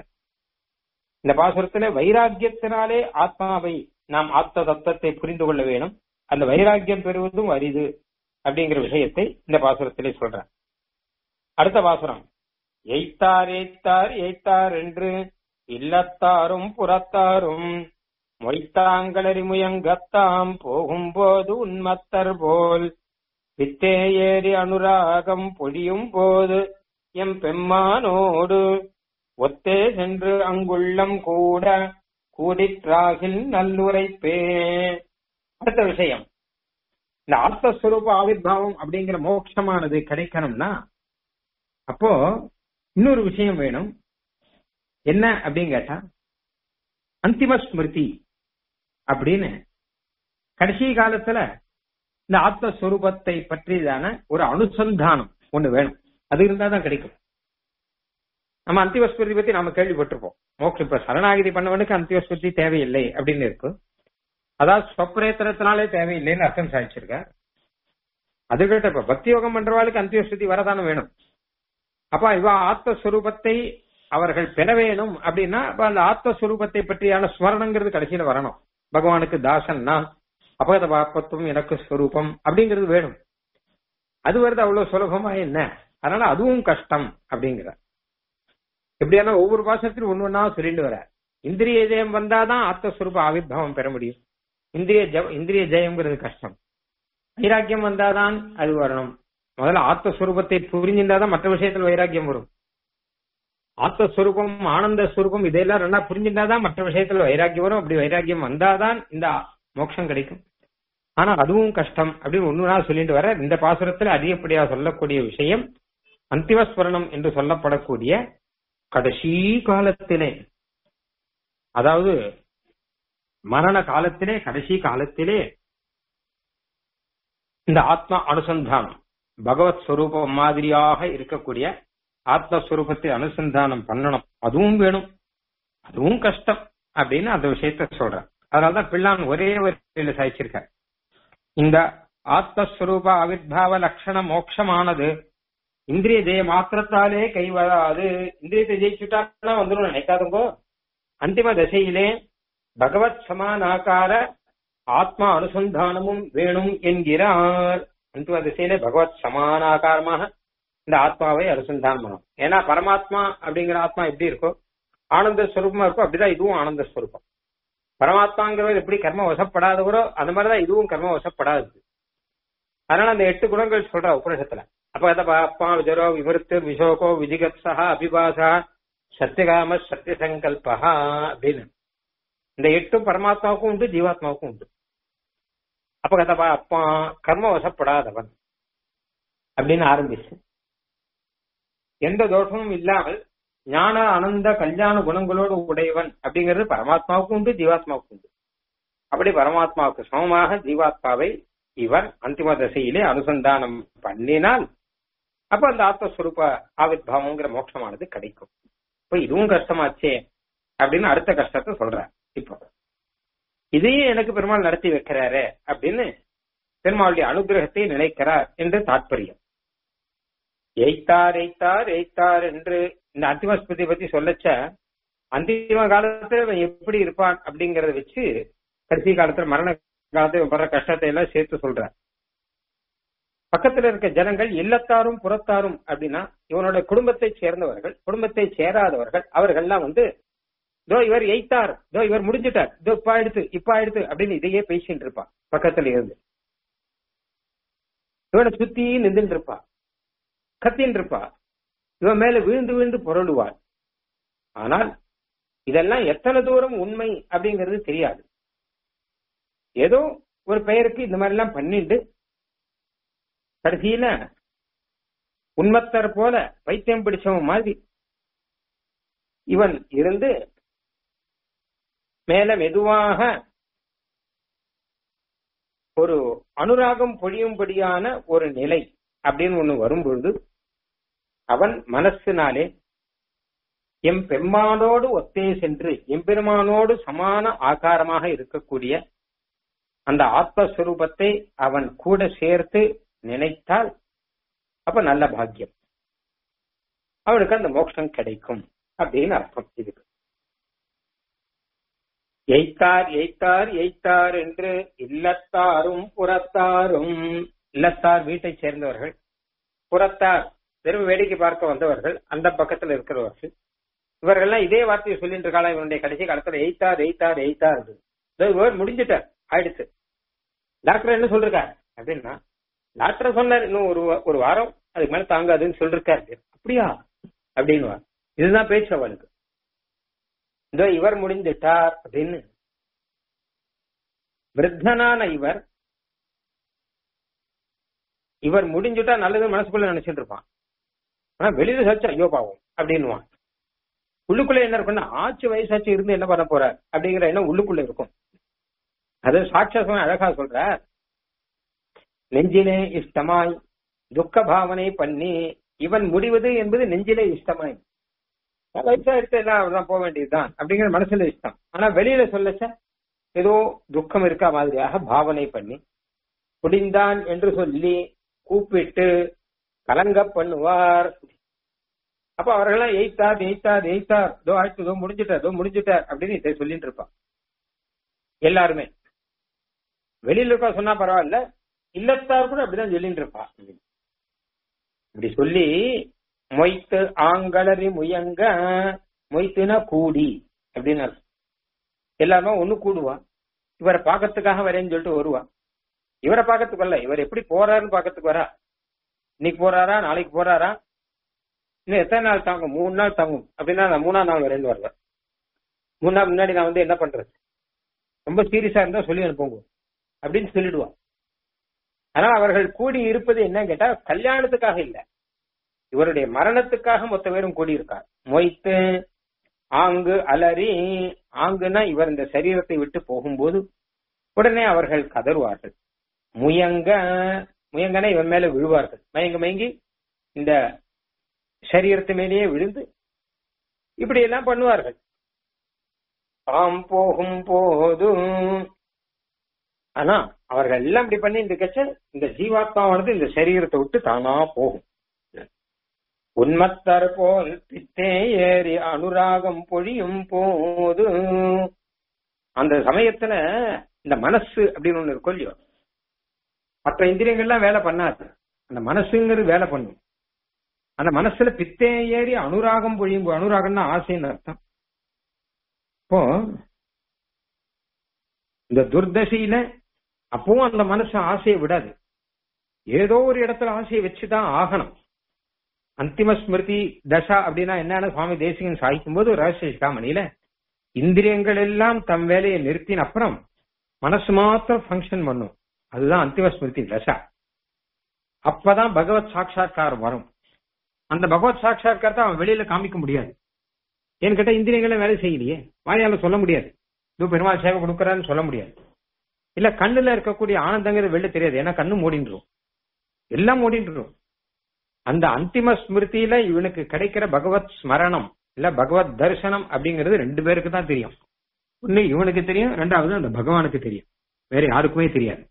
Speaker 1: இந்த பாசுரத்திலே வைராக்கியத்தினாலே ஆத்மாவை நாம் ஆத்ம தத்துவத்தை புரிந்து கொள்ள வேணும் அந்த வைராக்கியம் பெறுவதும் அரிது அப்படிங்கிற விஷயத்தை இந்த பாசுரத்திலே சொல்றேன் அடுத்த பாசுரம் எய்த்தார் எய்த்தார் எய்த்தார் என்று இல்லத்தாரும் புறத்தாரும் மொய்த்தாங்களறி முயங்கத்தாம் போகும்போது உன்மத்தர் போல் வித்தே ஏறி அனுராகம் பொழியும் போது எம் பெம்மானோடு ஒத்தே சென்று அங்குள்ளம் கூட கூடிற்றாகில் நல்லுரைப்பே அடுத்த விஷயம் இந்த ஆத்மஸ்வரூப ஆவிர்வாவம் அப்படிங்கிற மோட்சமானது கிடைக்கணும்னா அப்போ இன்னொரு விஷயம் வேணும் என்ன அப்படின்னு கேட்டா அந்திம ஸ்மிருதி அப்படின்னு கடைசி காலத்துல இந்த ஆத்மஸ்வரூபத்தை பற்றியதான ஒரு அனுசந்தானம் ஒண்ணு வேணும் அது இருந்தாதான் கிடைக்கும் நம்ம அந்திமஸ்மிருதி பத்தி நாம கேள்விப்பட்டிருப்போம் மோட்சம் இப்ப சரணாகிதி பண்ணவனுக்கு அந்திமஸ்மிருதி தேவையில்லை அப்படின்னு இருக்கு அதாவது ஸ்வப்பிரேத்தனத்தினாலே தேவையில்லைன்னு அர்த்தம் சாதிச்சிருக்க அது கேட்ட இப்ப பக்தி யோகம் பண்றவாளுக்கு அந்திமஸ்மிருதி வரதானம் வேணும் அப்ப இவ ஆத்மஸ்வரூபத்தை அவர்கள் பெற வேணும் அப்படின்னா அப்ப அந்த ஆத்மஸ்வரூபத்தை பற்றியான ஸ்மரணங்கிறது கடைசியில வரணும் பகவானுக்கு தாசன்னா அபகத பாப்பத்துவம் எனக்கு ஸ்வரூபம் அப்படிங்கிறது வேணும் அது வருது அவ்வளவு சுலபமா என்ன அதனால அதுவும் கஷ்டம் அப்படிங்கிற எப்படியான ஒவ்வொரு பாசத்திலும் ஒண்ணு ஒன்னா சொல்லிட்டு வர இந்திரிய ஜெயம் வந்தாதான் ஆத்மஸ்வரூப ஆவிர்வாவம் பெற முடியும் இந்திரிய ஜ- இந்திரிய ஜெயம்ங்கிறது கஷ்டம் வைராக்கியம் வந்தாதான் அது வரணும் முதல்ல ஆத்மஸ்வரூபத்தை புரிஞ்சிருந்தாதான் மற்ற விஷயத்துல வைராக்கியம் வரும் ஆத்மஸ்வரூபம் ஆனந்த ஸ்வரூபம் இதெல்லாம் ரெண்டா புரிஞ்சிருந்தாதான் மற்ற விஷயத்துல வைராக்கியம் வரும் அப்படி வைராக்கியம் வந்தாதான் இந்த மோட்சம் கிடைக்கும் ஆனா அதுவும் கஷ்டம் அப்படின்னு ஒண்ணுனா சொல்லிட்டு வர இந்த பாசுரத்துல அதிகப்படியா சொல்லக்கூடிய விஷயம் அந்திமஸ்வரணம் என்று சொல்லப்படக்கூடிய கடைசி காலத்திலே அதாவது மரண காலத்திலே கடைசி காலத்திலே இந்த ஆத்மா அனுசந்தானம் பகவத் ஸ்வரூபம் மாதிரியாக இருக்கக்கூடிய ஆத்மஸ்வரூபத்தை அனுசந்தானம் பண்ணணும் அதுவும் வேணும் அதுவும் கஷ்டம் அப்படின்னு அந்த விஷயத்த சொல்றேன் அதனாலதான் பிள்ளான் ஒரே வரியில சாய்ச்சிருக்கார் இந்த ஆத்மஸ்வரூப ஆவிர்வாவ லட்சண மோட்சமானது இந்திரிய ஜெய மாத்திரத்தாலே கைவராது இந்திரியத்தை ஜெயிச்சுட்டா வந்துடும் நினைக்காதுங்கோ அந்திம தசையிலே பகவத் சமானாகார ஆத்மா அனுசந்தானமும் வேணும் என்கிறார் அந்துவ திசையில பகவத் சமானாகாரமாக இந்த ஆத்மாவை அனுசந்தானம் பண்ணும் ஏன்னா பரமாத்மா அப்படிங்கிற ஆத்மா எப்படி இருக்கோ ஆனந்த ஸ்வரூபமா இருக்கோ அப்படிதான் இதுவும் ஆனந்த ஸ்வரூபம் பரமாத்மாங்கிறவர் எப்படி கர்ம வசப்படாதவரோ அந்த மாதிரிதான் இதுவும் கர்ம வசப்படாதது அதனால அந்த எட்டு குணங்கள் சொல்ற உபனிஷத்துல அப்ப எதை ஆத்மா விஜரோ விவருத்து விசோகோ விஜிகத்ஸா அபிபாசா சத்தியகாம சத்திய சங்கல்பா அப்படின்னு இந்த எட்டும் பரமாத்மாவுக்கும் உண்டு ஜீவாத்மாவுக்கும் உண்டு அப்ப கதப்பா அப்பா கர்ம வசப்படாதவன் அப்படின்னு ஆரம்பிச்சு எந்த தோஷமும் இல்லாமல் ஞான ஆனந்த கல்யாண குணங்களோடு உடையவன் அப்படிங்கிறது பரமாத்மாவுக்கும் உண்டு ஜீவாத்மாவுக்கும் உண்டு அப்படி பரமாத்மாவுக்கு சமமாக ஜீவாத்மாவை இவர் அந்திம தசையிலே அனுசந்தானம் பண்ணினால் அப்ப அந்த ஆத்மஸ்வரூப ஆவிர்வாவங்கிற மோட்சமானது கிடைக்கும் இப்ப இதுவும் கஷ்டமாச்சே அப்படின்னு அடுத்த கஷ்டத்தை சொல்ற இப்போ இதையும் எனக்கு பெருமாள் நடத்தி வைக்கிறாரு அப்படின்னு பெருமாளுடைய அனுகிரகத்தை நினைக்கிறார் என்று தாற்பயம் எய்த்தார் எய்த்தார் எய்த்தார் என்று இந்த அந்திமஸ்பதி பத்தி சொல்லச்ச அந்திம காலத்துல இவன் எப்படி இருப்பான் அப்படிங்கறத வச்சு கடைசி காலத்துல மரண காலத்துல வர்ற கஷ்டத்தை எல்லாம் சேர்த்து சொல்ற பக்கத்துல இருக்க ஜனங்கள் இல்லத்தாரும் புறத்தாரும் அப்படின்னா இவனோட குடும்பத்தை சேர்ந்தவர்கள் குடும்பத்தை சேராதவர்கள் அவர்கள்லாம் வந்து தோ இவர் எய்த்தார் தோ இவர் முடிஞ்சிட்டார் தோ இப்ப ஆயிடுத்து இப்ப ஆயிடுத்து அப்படின்னு இதையே பேசிட்டு இருப்பான் பக்கத்துல இருந்து இவனை சுத்தி நின்றுட்டு இருப்பா கத்தின்னு இருப்பா இவன் மேல விழுந்து விழுந்து புரளுவாள் ஆனால் இதெல்லாம் எத்தனை தூரம் உண்மை அப்படிங்கிறது தெரியாது ஏதோ ஒரு பெயருக்கு இந்த மாதிரி எல்லாம் பண்ணிட்டு கடைசியில உண்மத்தர் போல பைத்தியம் பிடிச்சவன் மாதிரி இவன் இருந்து மேல மெதுவாக ஒரு அனுராகம் பொழியும்படியான ஒரு நிலை அப்படின்னு ஒண்ணு வரும்பொழுது அவன் மனசினாலே எம் பெம்மானோடு ஒத்தே சென்று எம்பெருமானோடு சமான ஆகாரமாக இருக்கக்கூடிய அந்த ஆத்மஸ்வரூபத்தை அவன் கூட சேர்த்து நினைத்தால் அப்ப நல்ல பாக்கியம் அவனுக்கு அந்த மோட்சம் கிடைக்கும் அப்படின்னு அர்த்தம் இதுக்கு எய்த்தார் எய்த்தார் எய்த்தார் என்று இல்லத்தாரும் புறத்தாரும் இல்லத்தார் வீட்டை சேர்ந்தவர்கள் புறத்தார் வெறும் வேடிக்கை பார்க்க வந்தவர்கள் அந்த பக்கத்துல இருக்கிறவர்கள் இவர்கள்லாம் இதே வார்த்தையை சொல்லிட்டு இருக்காளா இவனுடைய கடைசி காலத்துல எய்த்தார் எய்த்தார் எய்த்தார் இவர் முடிஞ்சிட்டார் ஆயிடுச்சு டாக்டர் என்ன சொல்றார் அப்படின்னா டாக்டர் சொன்னார் இன்னும் ஒரு ஒரு வாரம் அதுக்கு மேல தாங்காதுன்னு சொல்லிருக்காரு அப்படியா அப்படின்னு இதுதான் பேச்சு அவளுக்கு இதோ இவர் முடிந்துட்டார் அப்படின்னு விருத்தனான இவர் இவர் முடிஞ்சுட்டா நல்லது மனசுக்குள்ள நினைச்சிட்டு இருப்பான் ஆனா வெளியில சச்சு ஐயோ பாவம் அப்படின்னுவான் உள்ளுக்குள்ள என்ன இருக்குன்னா ஆச்சு வயசாச்சு இருந்து என்ன பண்ண போற அப்படிங்கிற எண்ணம் உள்ளுக்குள்ள இருக்கும் அது சாட்சாசம் அழகா சொல்ற நெஞ்சிலே இஷ்டமாய் துக்க பாவனை பண்ணி இவன் முடிவது என்பது நெஞ்சிலே இஷ்டமாய் வயசா எடுத்து எல்லாம் போக வேண்டியதுதான் அப்படிங்கிற மனசுல இஷ்டம் ஆனா வெளியில சொல்லச்ச ஏதோ துக்கம் இருக்கா மாதிரியாக பாவனை பண்ணி குடிந்தான் என்று சொல்லி கூப்பிட்டு கலங்க பண்ணுவார் அப்ப அவர்கள்லாம் எய்த்தார் எய்த்தார் எய்த்தார் தோ ஆயிடுச்சு தோ முடிஞ்சிட்டார் தோ முடிஞ்சிட்டார் அப்படின்னு இதை சொல்லிட்டு இருப்பான் எல்லாருமே வெளியில இருக்கா சொன்னா பரவாயில்ல இல்லத்தார் கூட அப்படிதான் சொல்லிட்டு இருப்பா இப்படி சொல்லி மொய்த்து ஆங்களறி முயங்க மொய்த்துனா கூடி அப்படின்னு அர்த்தம் எல்லாருமே ஒண்ணு கூடுவா இவரை பாக்கிறதுக்காக வரேன்னு சொல்லிட்டு வருவா இவரை பாக்கிறதுக்கு வரல இவர் எப்படி போறாருன்னு பாக்கிறதுக்கு வரா இன்னைக்கு போறாரா நாளைக்கு போறாரா இன்னும் எத்தனை நாள் தாங்கும் மூணு நாள் தாங்கும் அப்படின்னா நான் மூணாம் நாள் வரேன்னு வருவேன் மூணு நாள் முன்னாடி நான் வந்து என்ன பண்றது ரொம்ப சீரியஸா இருந்தா சொல்லி அனுப்புங்க அப்படின்னு சொல்லிடுவான் ஆனா அவர்கள் கூடி இருப்பது என்ன கேட்டா கல்யாணத்துக்காக இல்ல இவருடைய மரணத்துக்காக மொத்த பேரும் கூடி இருக்கார் மொய்த்து ஆங்கு அலறி ஆங்குனா இவர் இந்த சரீரத்தை விட்டு போகும்போது உடனே அவர்கள் கதறுவார்கள் முயங்க முயங்கன இவன் மேல விழுவார்கள் மயங்க மயங்கி இந்த சரீரத்து மேலேயே விழுந்து இப்படி எல்லாம் பண்ணுவார்கள் ஆம் போகும் போதும் ஆனா அவர்கள் எல்லாம் இப்படி பண்ணி இந்த கட்ச இந்த ஜீவாத்மாவானது இந்த சரீரத்தை விட்டு தானா போகும் உன்மத்தர் போல் பித்தே ஏறி அனுராகம் பொழியும் போது அந்த சமயத்துல இந்த மனசு அப்படின்னு ஒண்ணு இருக்கும் இல்லையோ மற்ற இந்திரியங்கள்லாம் வேலை பண்ணாது அந்த மனசுங்கிறது வேலை பண்ணும் அந்த மனசுல பித்தே ஏறி அனுராகம் பொழியும் போ- அனுராகம்னா ஆசைன்னு அர்த்தம் இப்போ இந்த துர்தசையில அப்பவும் அந்த மனசு ஆசையை விடாது ஏதோ ஒரு இடத்துல ஆசையை வச்சுதான் ஆகணும் அந்திம ஸ்மிருதி தசா அப்படின்னா என்னன்னு சுவாமி தேசிகன் சாய்க்கும் போது ரகசியகாமணியில இந்திரியங்கள் எல்லாம் தம் வேலையை நிறுத்தின அப்புறம் மனசு மாத்திரம் ஃபங்க்ஷன் பண்ணும் அதுதான் அந்திம ஸ்மிருதி தசா அப்பதான் பகவத் சாட்சா்காரம் வரும் அந்த பகவத் சாட்சா்காரத்தை அவன் வெளியில காமிக்க முடியாது ஏன்னு கேட்டா இந்திரியங்களே வேலை செய்யலையே வாயால சொல்ல முடியாது இதோ பெருமாள் சேவை கொடுக்கறான்னு சொல்ல முடியாது இல்ல கண்ணுல இருக்கக்கூடிய ஆனந்தங்கிறது வெளில தெரியாது ஏன்னா கண்ணு மூடின்றும் எல்லாம் மூடின்றும் அந்த அந்திம ஸ்மிருதியில இவனுக்கு கிடைக்கிற பகவத் ஸ்மரணம் இல்ல பகவத் தரிசனம் அப்படிங்கிறது ரெண்டு பேருக்கு தான் தெரியும் ஒண்ணு இவனுக்கு தெரியும் ரெண்டாவது அந்த பகவானுக்கு தெரியும் வேற யாருக்குமே தெரியாது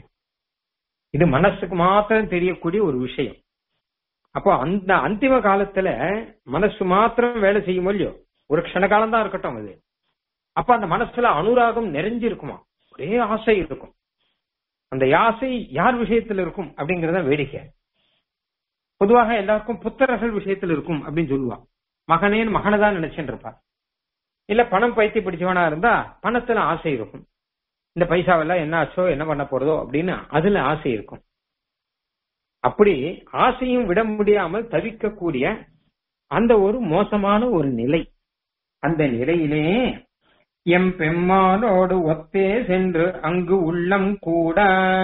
Speaker 1: இது மனசுக்கு மாத்திரம் தெரியக்கூடிய ஒரு விஷயம் அப்போ அந்த அந்திம காலத்துல மனசு மாத்திரம் வேலை செய்யும் இல்லையோ ஒரு க்ஷண காலம் தான் இருக்கட்டும் அது அப்ப அந்த மனசுல அனுராகம் நிறைஞ்சிருக்குமா ஒரே ஆசை இருக்கும் அந்த ஆசை யார் விஷயத்துல இருக்கும் அப்படிங்கறத வேடிக்கை பொதுவாக எல்லாருக்கும் புத்திரர்கள் விஷயத்துல இருக்கும் அப்படின்னு சொல்லுவான் மகனேன்னு மகனை தான் நினைச்சுட்டு இருப்பார் இல்ல பணம் பைத்தி பிடிச்சவனா இருந்தா பணத்துல ஆசை இருக்கும் இந்த பைசாவெல்லாம் என்ன ஆச்சோ என்ன பண்ண போறதோ அப்படின்னு அதுல ஆசை இருக்கும் அப்படி ஆசையும் விட முடியாமல் தவிக்கக்கூடிய அந்த ஒரு மோசமான ஒரு நிலை அந்த நிலையிலே எம் பெம்மானோடு ஒத்தே சென்று அங்கு உள்ளம் கூட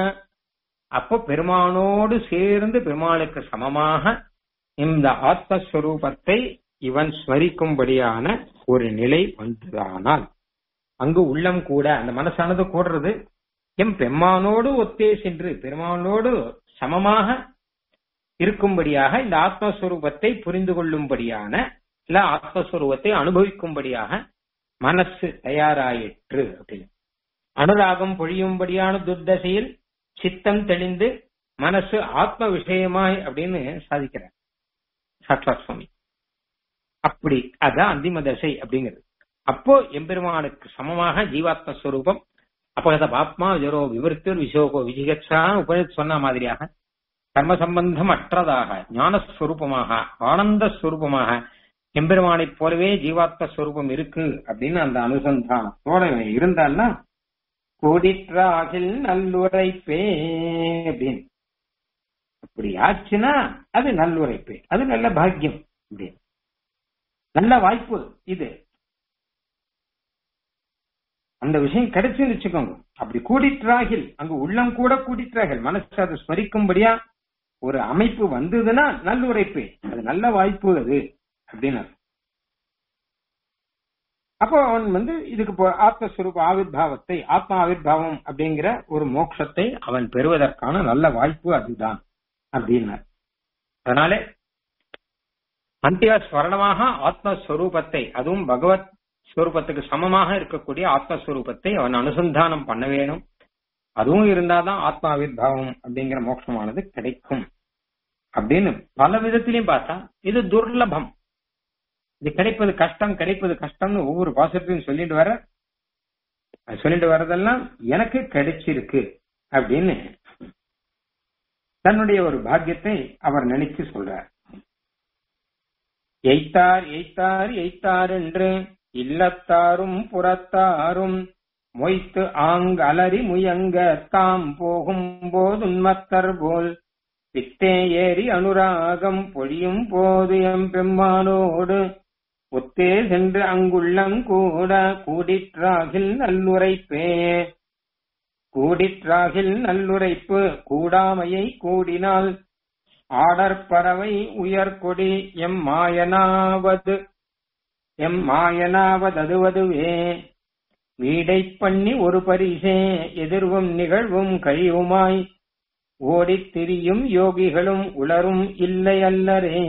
Speaker 1: அப்ப பெருமானோடு சேர்ந்து பெருமாளுக்கு சமமாக இந்த ஆத்மஸ்வரூபத்தை இவன் ஸ்மரிக்கும்படியான ஒரு நிலை வந்ததானால் அங்கு உள்ளம் கூட அந்த மனசானது கூடுறது எம் பெம்மானோடு ஒத்தே சென்று பெருமானோடு சமமாக இருக்கும்படியாக இந்த ஆத்மஸ்வரூபத்தை புரிந்து கொள்ளும்படியான இல்ல ஆத்மஸ்வரூபத்தை அனுபவிக்கும்படியாக மனசு தயாராயிற்று அப்படின்னு அனுராகம் பொழியும்படியான துர்தசையில் சித்தம் தெளிந்து மனசு ஆத்ம விஷயமாய் அப்படின்னு சாதிக்கிறார் சாட்சாத் சுவாமி அப்படி அதான் அந்திம தசை அப்படிங்கிறது அப்போ எம்பெருமானுக்கு சமமாக ஜீவாத்ம ஸ்வரூபம் அப்பகத பாப்மா ஜரோ விவருத்தர் விசோகோ விஜிகச்சா உபனிஷத் சொன்ன மாதிரியாக கர்ம சம்பந்தம் அற்றதாக ஞானஸ்வரூபமாக ஆனந்த ஸ்வரூபமாக எம்பெருமானைப் போலவே ஜீவாத்ம ஸ்வரூபம் இருக்கு அப்படின்னு அந்த அனுசந்தானத்தோட இவன் இருந்தான்னா கோடிற்றாகில் நல்லுரைப்பே அப்படின்னு அப்படி ஆச்சுன்னா அது நல்லுரைப்பே அது நல்ல பாக்கியம் அப்படின்னு நல்ல வாய்ப்பு இது அந்த விஷயம் கிடைச்சுன்னு வச்சுக்கோங்க அப்படி கூடிற்றாகில் அங்கு உள்ளம் கூட கூடிற்றாகில் மனசு அதை ஸ்மரிக்கும்படியா ஒரு அமைப்பு வந்ததுன்னா நல்லுரைப்பு அது நல்ல வாய்ப்பு அது அப்படின்னு அர்த்தம். அப்போ அவன் வந்து இதுக்கு போ- ஆத்மஸ்வரூப ஆவிர்வாவத்தை ஆத்மா ஆவிர்வாவம் அப்படிங்கிற ஒரு மோட்சத்தை அவன் பெறுவதற்கான நல்ல வாய்ப்பு அதுதான் அப்படின்னார் அதனால அந்திய ஸ்வரணமாக ஆத்மஸ்வரூபத்தை அதுவும் பகவத் ஸ்வரூபத்துக்கு சமமாக இருக்கக்கூடிய ஆத்மஸ்வரூபத்தை அவன் அனுசந்தானம் பண்ண வேணும் அதுவும் இருந்தாதான் ஆத்மாவிர்பாவம் அப்படிங்கிற மோட்சமானது கிடைக்கும் அப்படின்னு பல விதத்திலையும் பார்த்தா இது துர்லபம் இது கிடைப்பது கஷ்டம் கிடைப்பது கஷ்டம்னு ஒவ்வொரு பாசத்தையும் சொல்லிட்டு வர அது சொல்லிட்டு வர்றதெல்லாம் எனக்கு கிடைச்சிருக்கு அப்படின்னு தன்னுடைய ஒரு பாக்கியத்தை அவர் நினைச்சு சொல்றார் எய்த்தார் எய்த்தார் எய்த்தார் என்று இல்லத்தாரும் புறத்தாரும் மொய்த்து ஆங் அலறி முயங்க தாம் போகும் போதுன்மத்தர் போல் பித்தே ஏறி அனுராகம் பொழியும் போது எம் பெம்மானோடு ஒத்தே சென்று அங்குள்ளம் கூட கூடிற்றாகில் நல்லுரைப்பே கூடிற்றாகில் நல்லுரைப்பு கூடாமையை கூடினால் ஆடற்பறவை உயர்கொடி எம் மாயனாவது எம் மாயனாவததுவதுவே வீடை பண்ணி ஒரு பரிசே எதிர்வும் நிகழ்வும் கழிவுமாய் ஓடித் திரியும் யோகிகளும் உளரும் இல்லை அல்லரே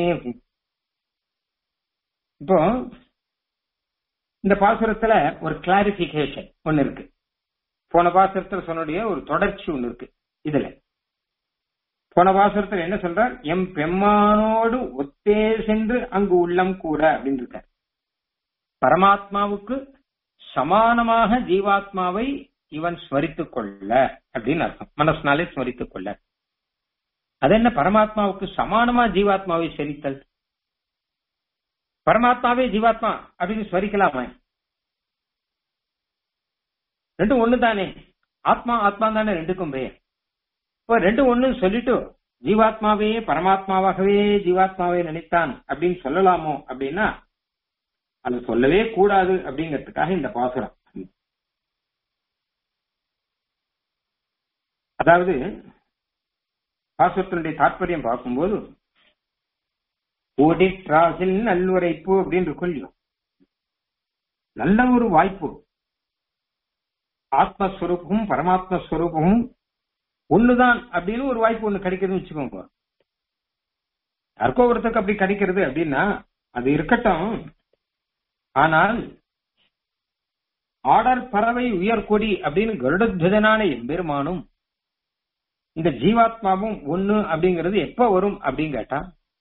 Speaker 1: இப்போ இந்த பாசுரத்துல ஒரு கிளாரிபிகேஷன் ஒன்னு இருக்கு போன பாசுரத்துல சொன்னுடைய ஒரு தொடர்ச்சி ஒன்னு இருக்கு இதுல போன பாசுரத்துல என்ன சொல்றார் எம் பெம்மானோடு ஒத்தே சென்று அங்கு உள்ளம் கூட அப்படின்னு இருக்கார் பரமாத்மாவுக்கு சமானமாக ஜீவாத்மாவை இவன் ஸ்மரித்துக் கொள்ள அப்படின்னு அர்த்தம் மனசுனாலே ஸ்மரித்துக் கொள்ள அது என்ன பரமாத்மாவுக்கு சமானமா ஜீவாத்மாவை செரித்தல் பரமாத்மாவே ஜீவாத்மா அப்படின்னு ஸ்மரிக்கலாமா ரெண்டும் ஒண்ணு தானே ஆத்மா ஆத்மா தானே ரெண்டுக்கும் பெயர் இப்போ ரெண்டும் ஒண்ணு சொல்லிட்டு ஜீவாத்மாவே பரமாத்மாவாகவே ஜீவாத்மாவை நினைத்தான் அப்படின்னு சொல்லலாமோ அப்படின்னா அது சொல்லவே கூடாது அப்படிங்கிறதுக்காக இந்த பாசுரம் அதாவது பாசுரத்தினுடைய தாற்பயம் பார்க்கும்போது ஓடிட்ராகில் நல்லுரைப்பு அப்படின்னு இருக்கும் இல்லையோ நல்ல ஒரு வாய்ப்பு ஆத்மஸ்வரூபமும் பரமாத்மஸ்வரூபமும் ஒண்ணுதான் அப்படின்னு ஒரு வாய்ப்பு ஒண்ணு கிடைக்குதுன்னு வச்சுக்கோங்க யாருக்கோ ஒருத்தருக்கு அப்படி கிடைக்கிறது அப்படின்னா அது இருக்கட்டும் ஆனால் ஆடர் பறவை உயர்கொடி அப்படின்னு கருடத்வஜனான எம்பெருமானும் இந்த ஜீவாத்மாவும் ஒண்ணு அப்படிங்கிறது எப்ப வரும் அப்படின்னு கேட்டா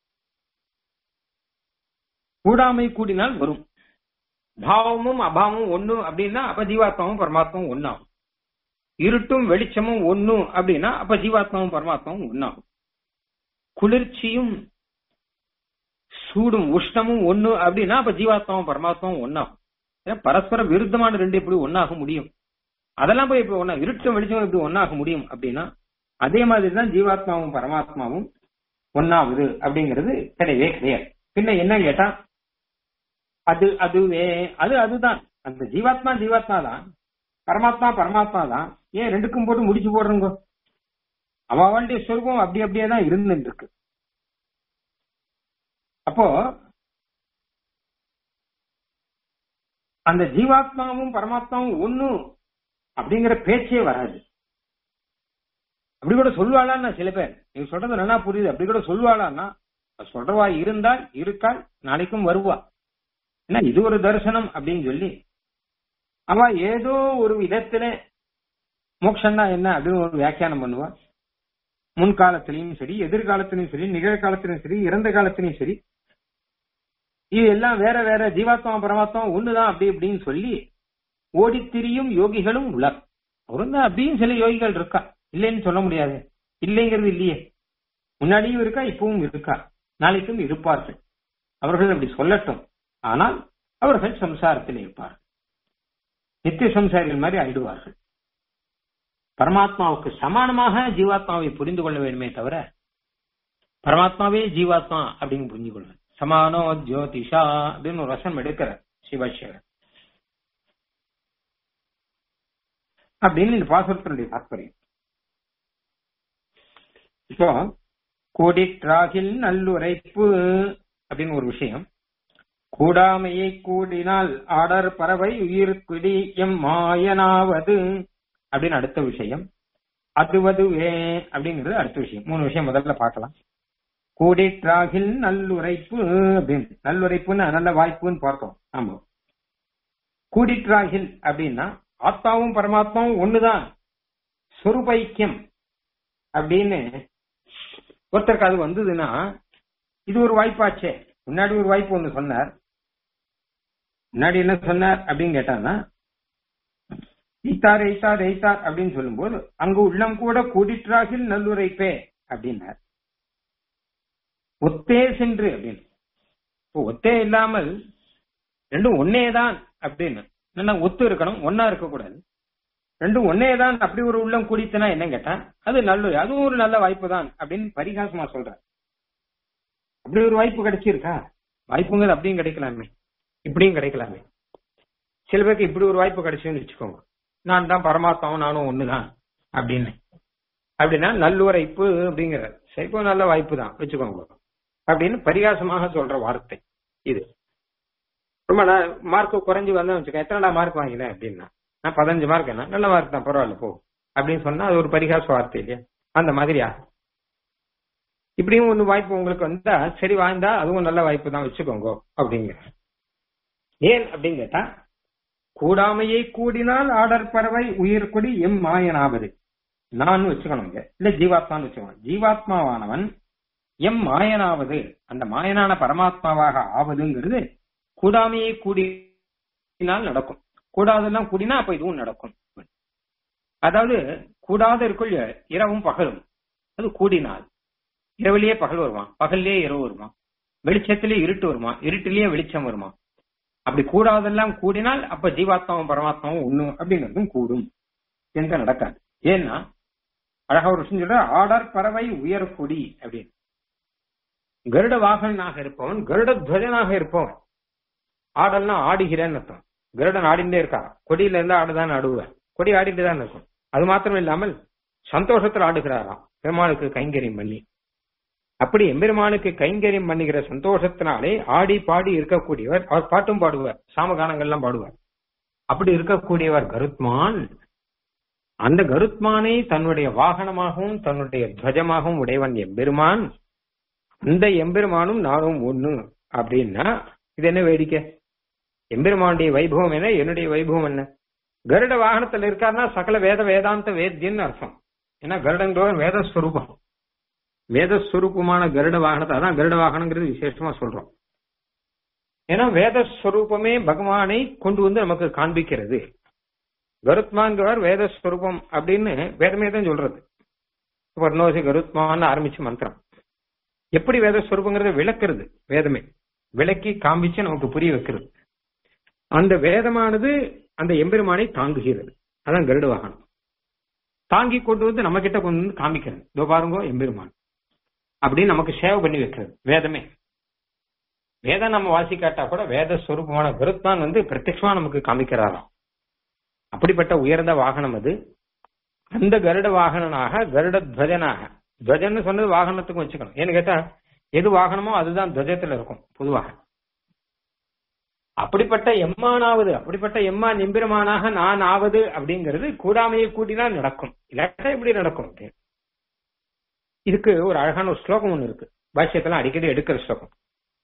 Speaker 1: கூடாமை கூடினால் வரும் பாவமும் அபாவமும் ஒண்ணு அப்படின்னா அப்ப ஜீவாத்மாவும் பரமாத்மாவும் ஒன்னாகும் இருட்டும் வெளிச்சமும் ஒண்ணு அப்படின்னா அப்ப ஜீவாத்மாவும் பரமாத்மாவும் ஒன்னாகும் குளிர்ச்சியும் சூடும் உஷ்ணமும் ஒண்ணு அப்படின்னா அப்ப ஜீவாத்மாவும் பரமாத்மாவும் ஒன்னாகும் ஏன்னா பரஸ்பர விருத்தமான ரெண்டு எப்படி ஒன்னாக முடியும் அதெல்லாம் போய் இப்ப ஒன்னா இருட்டும் வெளிச்சமும் எப்படி ஒன்னாக முடியும் அப்படின்னா அதே மாதிரி தான் ஜீவாத்மாவும் பரமாத்மாவும் ஒன்னாவது அப்படிங்கிறது கிடையவே கிடையாது பின்ன என்ன கேட்டா அது அதுவே அது அதுதான் அந்த ஜீவாத்மா ஜீவாத்மா தான் பரமாத்மா பரமாத்மா தான் ஏன் ரெண்டுக்கும் போட்டு முடிச்சு போடுறோங்க அவளுடைய சொருபம் அப்படி அப்படியே தான் இருந்துட்டு இருக்கு அப்போ அந்த ஜீவாத்மாவும் பரமாத்மாவும் ஒண்ணு அப்படிங்கிற பேச்சே வராது அப்படி கூட சொல்லுவாளான்னா சில பேர் நீங்க சொல்றது நல்லா புரியுது அப்படி கூட சொல்லுவாளான்னா சொல்றவா இருந்தால் இருக்காள் நாளைக்கும் வருவா ஏன்னா இது ஒரு தரிசனம் அப்படின்னு சொல்லி அவ ஏதோ ஒரு விதத்துல மோட்சம்னா என்ன அப்படின்னு ஒரு வியாக்கியானம் பண்ணுவா முன்காலத்திலையும் சரி எதிர்காலத்திலையும் சரி நிகழ்காலத்திலையும் சரி இறந்த காலத்திலையும் சரி இது எல்லாம் வேற வேற ஜீவாத்மா பரமாத்மா ஒண்ணுதான் அப்படி இப்படின்னு சொல்லி ஓடித்திரியும் யோகிகளும் உலர் அவரும் அப்படின்னு சில யோகிகள் இருக்கா இல்லைன்னு சொல்ல முடியாது இல்லைங்கிறது இல்லையே முன்னாடியும் இருக்கா இப்பவும் இருக்கா நாளைக்கும் இருப்பார்கள் அவர்கள் அப்படி சொல்லட்டும் ஆனால் அவர்கள் சம்சாரத்தில் இருப்பார்கள் நித்திய சம்சாரிகள் மாதிரி ஆயிடுவார்கள் பரமாத்மாவுக்கு சமானமாக ஜீவாத்மாவை புரிந்து கொள்ள வேண்டுமே தவிர பரமாத்மாவே ஜீவாத்மா அப்படின்னு புரிஞ்சு கொள்வது சமானோ ஜோதிஷா அப்படின்னு ஒரு வசனம் எடுக்கிறார் சிவாஷியர் அப்படின்னு இந்த பாசுரத்தினுடைய தாற்பயம் இப்போ கூடிற்றாகில் நல்லுரைப்பு அப்படின்னு ஒரு விஷயம் கூடாமையை கூடினால் ஆடர் பறவை உயிர் குடி எம் மாயனாவது அப்படின்னு அடுத்த விஷயம் அதுவதுவே அப்படிங்கிறது அடுத்த விஷயம் மூணு விஷயம் முதல்ல பார்க்கலாம் கூடிற்றாகில் நல்லுரைப்பு அப்படின்னு நல்லுரைப்புன்னு நல்ல வாய்ப்புன்னு பார்த்தோம் ஆமா கூடிற்றாகில் அப்படின்னா ஆத்மாவும் பரமாத்மாவும் ஒண்ணுதான் சொருபைக்கியம் அப்படின்னு ஒருத்தருக்கு அது வந்ததுன்னா இது ஒரு வாய்ப்பாச்சே முன்னாடி ஒரு வாய்ப்பு ஒண்ணு சொன்னார் முன்னாடி என்ன சொன்னார் அப்படின்னு கேட்டான்னா எய்த்தார் எய்த்தார் எய்த்தார் அப்படின்னு சொல்லும்போது அங்கு உள்ளம் கூட கூடிற்றாகில் நல்லுரைப்பே அப்படின்னார் ஒத்தே சென்று அப்படின்னு இப்போ ஒத்தே இல்லாமல் ரெண்டும் ஒன்னேதான் அப்படின்னு என்னன்னா ஒத்து இருக்கணும் ஒன்னா இருக்கக்கூடாது ரெண்டும் ஒன்னேதான் அப்படி ஒரு உள்ளம் கூடித்தனா என்ன கேட்டா அது நல்ல அதுவும் ஒரு நல்ல வாய்ப்பு தான் அப்படின்னு பரிகாசமா சொல்ற அப்படி ஒரு வாய்ப்பு கிடைச்சிருக்கா வாய்ப்புங்கிறது அப்படியும் கிடைக்கலாமே இப்படியும் கிடைக்கலாமே சில பேருக்கு இப்படி ஒரு வாய்ப்பு கிடைச்சுன்னு வச்சுக்கோங்க நான் தான் பரமாத்மாவும் நானும் ஒண்ணுதான் அப்படின்னு அப்படின்னா நல்லுரைப்பு அப்படிங்கிற சரி இப்போ நல்ல வாய்ப்பு தான் வச்சுக்கோங்க அப்படின்னு பரிகாசமாக சொல்ற வார்த்தை இது ரொம்ப மார்க் குறைஞ்சு வந்தேன் வச்சுக்கோங்க எத்தனை மார்க் வாங்கினேன் அப்படின்னா நான் பதினஞ்சு மார்க் என்ன நல்ல மார்க் தான் பரவாயில்ல போ அப்படின்னு சொன்னா அது ஒரு பரிகாச வார்த்தை இல்லையா அந்த மாதிரியா இப்படியும் ஒண்ணு வாய்ப்பு உங்களுக்கு வந்தா சரி வாழ்ந்தா அதுவும் நல்ல வாய்ப்பு தான் வச்சுக்கோங்க அப்படிங்கிற ஏன் அப்படின்னு கேட்டா கூடாமையை கூடினால் ஆடர் பறவை உயிர் கொடி எம் மாயனாவது நான் வச்சுக்கணுங்க இல்ல ஜீவாத்மான்னு வச்சுக்கணும் ஜீவாத்மாவானவன் எம் மாயனாவது அந்த மாயனான பரமாத்மாவாக ஆவதுங்கிறது கூடாமையை கூடினால் நடக்கும் கூடாதெல்லாம் கூடினா அப்ப இதுவும் நடக்கும் அதாவது கூடாத இருக்குள் இரவும் பகலும் அது கூடினால் இரவுலயே பகல் வருமா பகல்லே இரவு வருமா வெளிச்சத்திலே இருட்டு வருமா இருட்டிலேயே வெளிச்சம் வருமா அப்படி கூடாதெல்லாம் கூடினால் அப்ப ஜீவாத்மாவும் பரமாத்மாவும் ஒண்ணு அப்படிங்கிறதும் கூடும் எங்க நடக்காது ஏன்னா அழகா ஒரு விஷயம் சொல்ற ஆடர் பறவை உயர் கொடி அப்படின்னு கருட வாகனாக இருப்பவன் கருட துவஜனாக இருப்பவன் ஆடல்னா ஆடுகிறேன்னு அர்த்தம் கருடன் ஆடிண்டே இருக்கா கொடியில இருந்து ஆடுதான் ஆடுவேன் கொடி ஆடிட்டு தான் இருக்கும் அது மாத்திரம் இல்லாமல் சந்தோஷத்துல ஆடுகிறாராம் பெருமாளுக்கு கைங்கரியம் பண்ணி அப்படி எம்பெருமானுக்கு கைங்கரியம் பண்ணுகிற சந்தோஷத்தினாலே ஆடி பாடி இருக்கக்கூடியவர் அவர் பாட்டும் பாடுவார் சாமகானங்கள்லாம் பாடுவார் அப்படி இருக்கக்கூடியவர் கருத்மான் அந்த கருத்மானை தன்னுடைய வாகனமாகவும் தன்னுடைய துவஜமாகவும் உடையவன் எம்பெருமான் அந்த எம்பெருமானும் நானும் ஒண்ணு அப்படின்னா இது என்ன வேடிக்கை எம்பெருமானுடைய வைபவம் என்ன என்னுடைய வைபவம் என்ன கருட வாகனத்துல இருக்காருன்னா சகல வேத வேதாந்த வேத்தியன்னு அர்த்தம் ஏன்னா கருடங்கிறவர் வேதஸ்வரூபம் வேதஸ்வரூபமான கருட வாகனத்தை அதான் கருட வாகனங்கிறது விசேஷமா சொல்றோம் ஏன்னா வேதஸ்வரூபமே பகவானை கொண்டு வந்து நமக்கு காண்பிக்கிறது கருத்மான்கிறவர் வேதஸ்வரூபம் அப்படின்னு வேதமே தான் சொல்றது வர்ணோசி கருத்மான்னு ஆரம்பிச்சு மந்திரம் எப்படி வேதஸ்வரூபங்கிறத விளக்குறது வேதமே விளக்கி காண்பிச்சு நமக்கு புரிய வைக்கிறது அந்த வேதமானது அந்த எம்பெருமானை தாங்குகிறது அதான் கருட வாகனம் தாங்கி கொண்டு வந்து நம்ம கிட்ட கொண்டு வந்து காமிக்கிறது இதோ பாருங்க எம்பெருமான் அப்படின்னு நமக்கு சேவை பண்ணி வைக்கிறது வேதமே வேதம் நம்ம வாசிக்காட்டா கூட வேத ஸ்வரூபமான கருத்தான் வந்து பிரத்யட்சமா நமக்கு காமிக்கிறாராம் அப்படிப்பட்ட உயர்ந்த வாகனம் அது அந்த கருட வாகனனாக கருட துவஜனாக துவஜன்னு சொன்னது வாகனத்துக்கும் வச்சுக்கணும் ஏன்னு கேட்டா எது வாகனமோ அதுதான் துவஜத்துல இருக்கும் பொதுவாக அப்படிப்பட்ட எம்மானாவது அப்படிப்பட்ட எம்மான் எம்பெருமானாக நான் ஆவது அப்படிங்கிறது கூடாமையை கூட்டினால் நடக்கும் இல்லாட்டா எப்படி நடக்கும் இதுக்கு ஒரு அழகான ஒரு ஸ்லோகம் ஒண்ணு இருக்கு பாஷ்யத்தெல்லாம் அடிக்கடி எடுக்கிற ஸ்லோகம்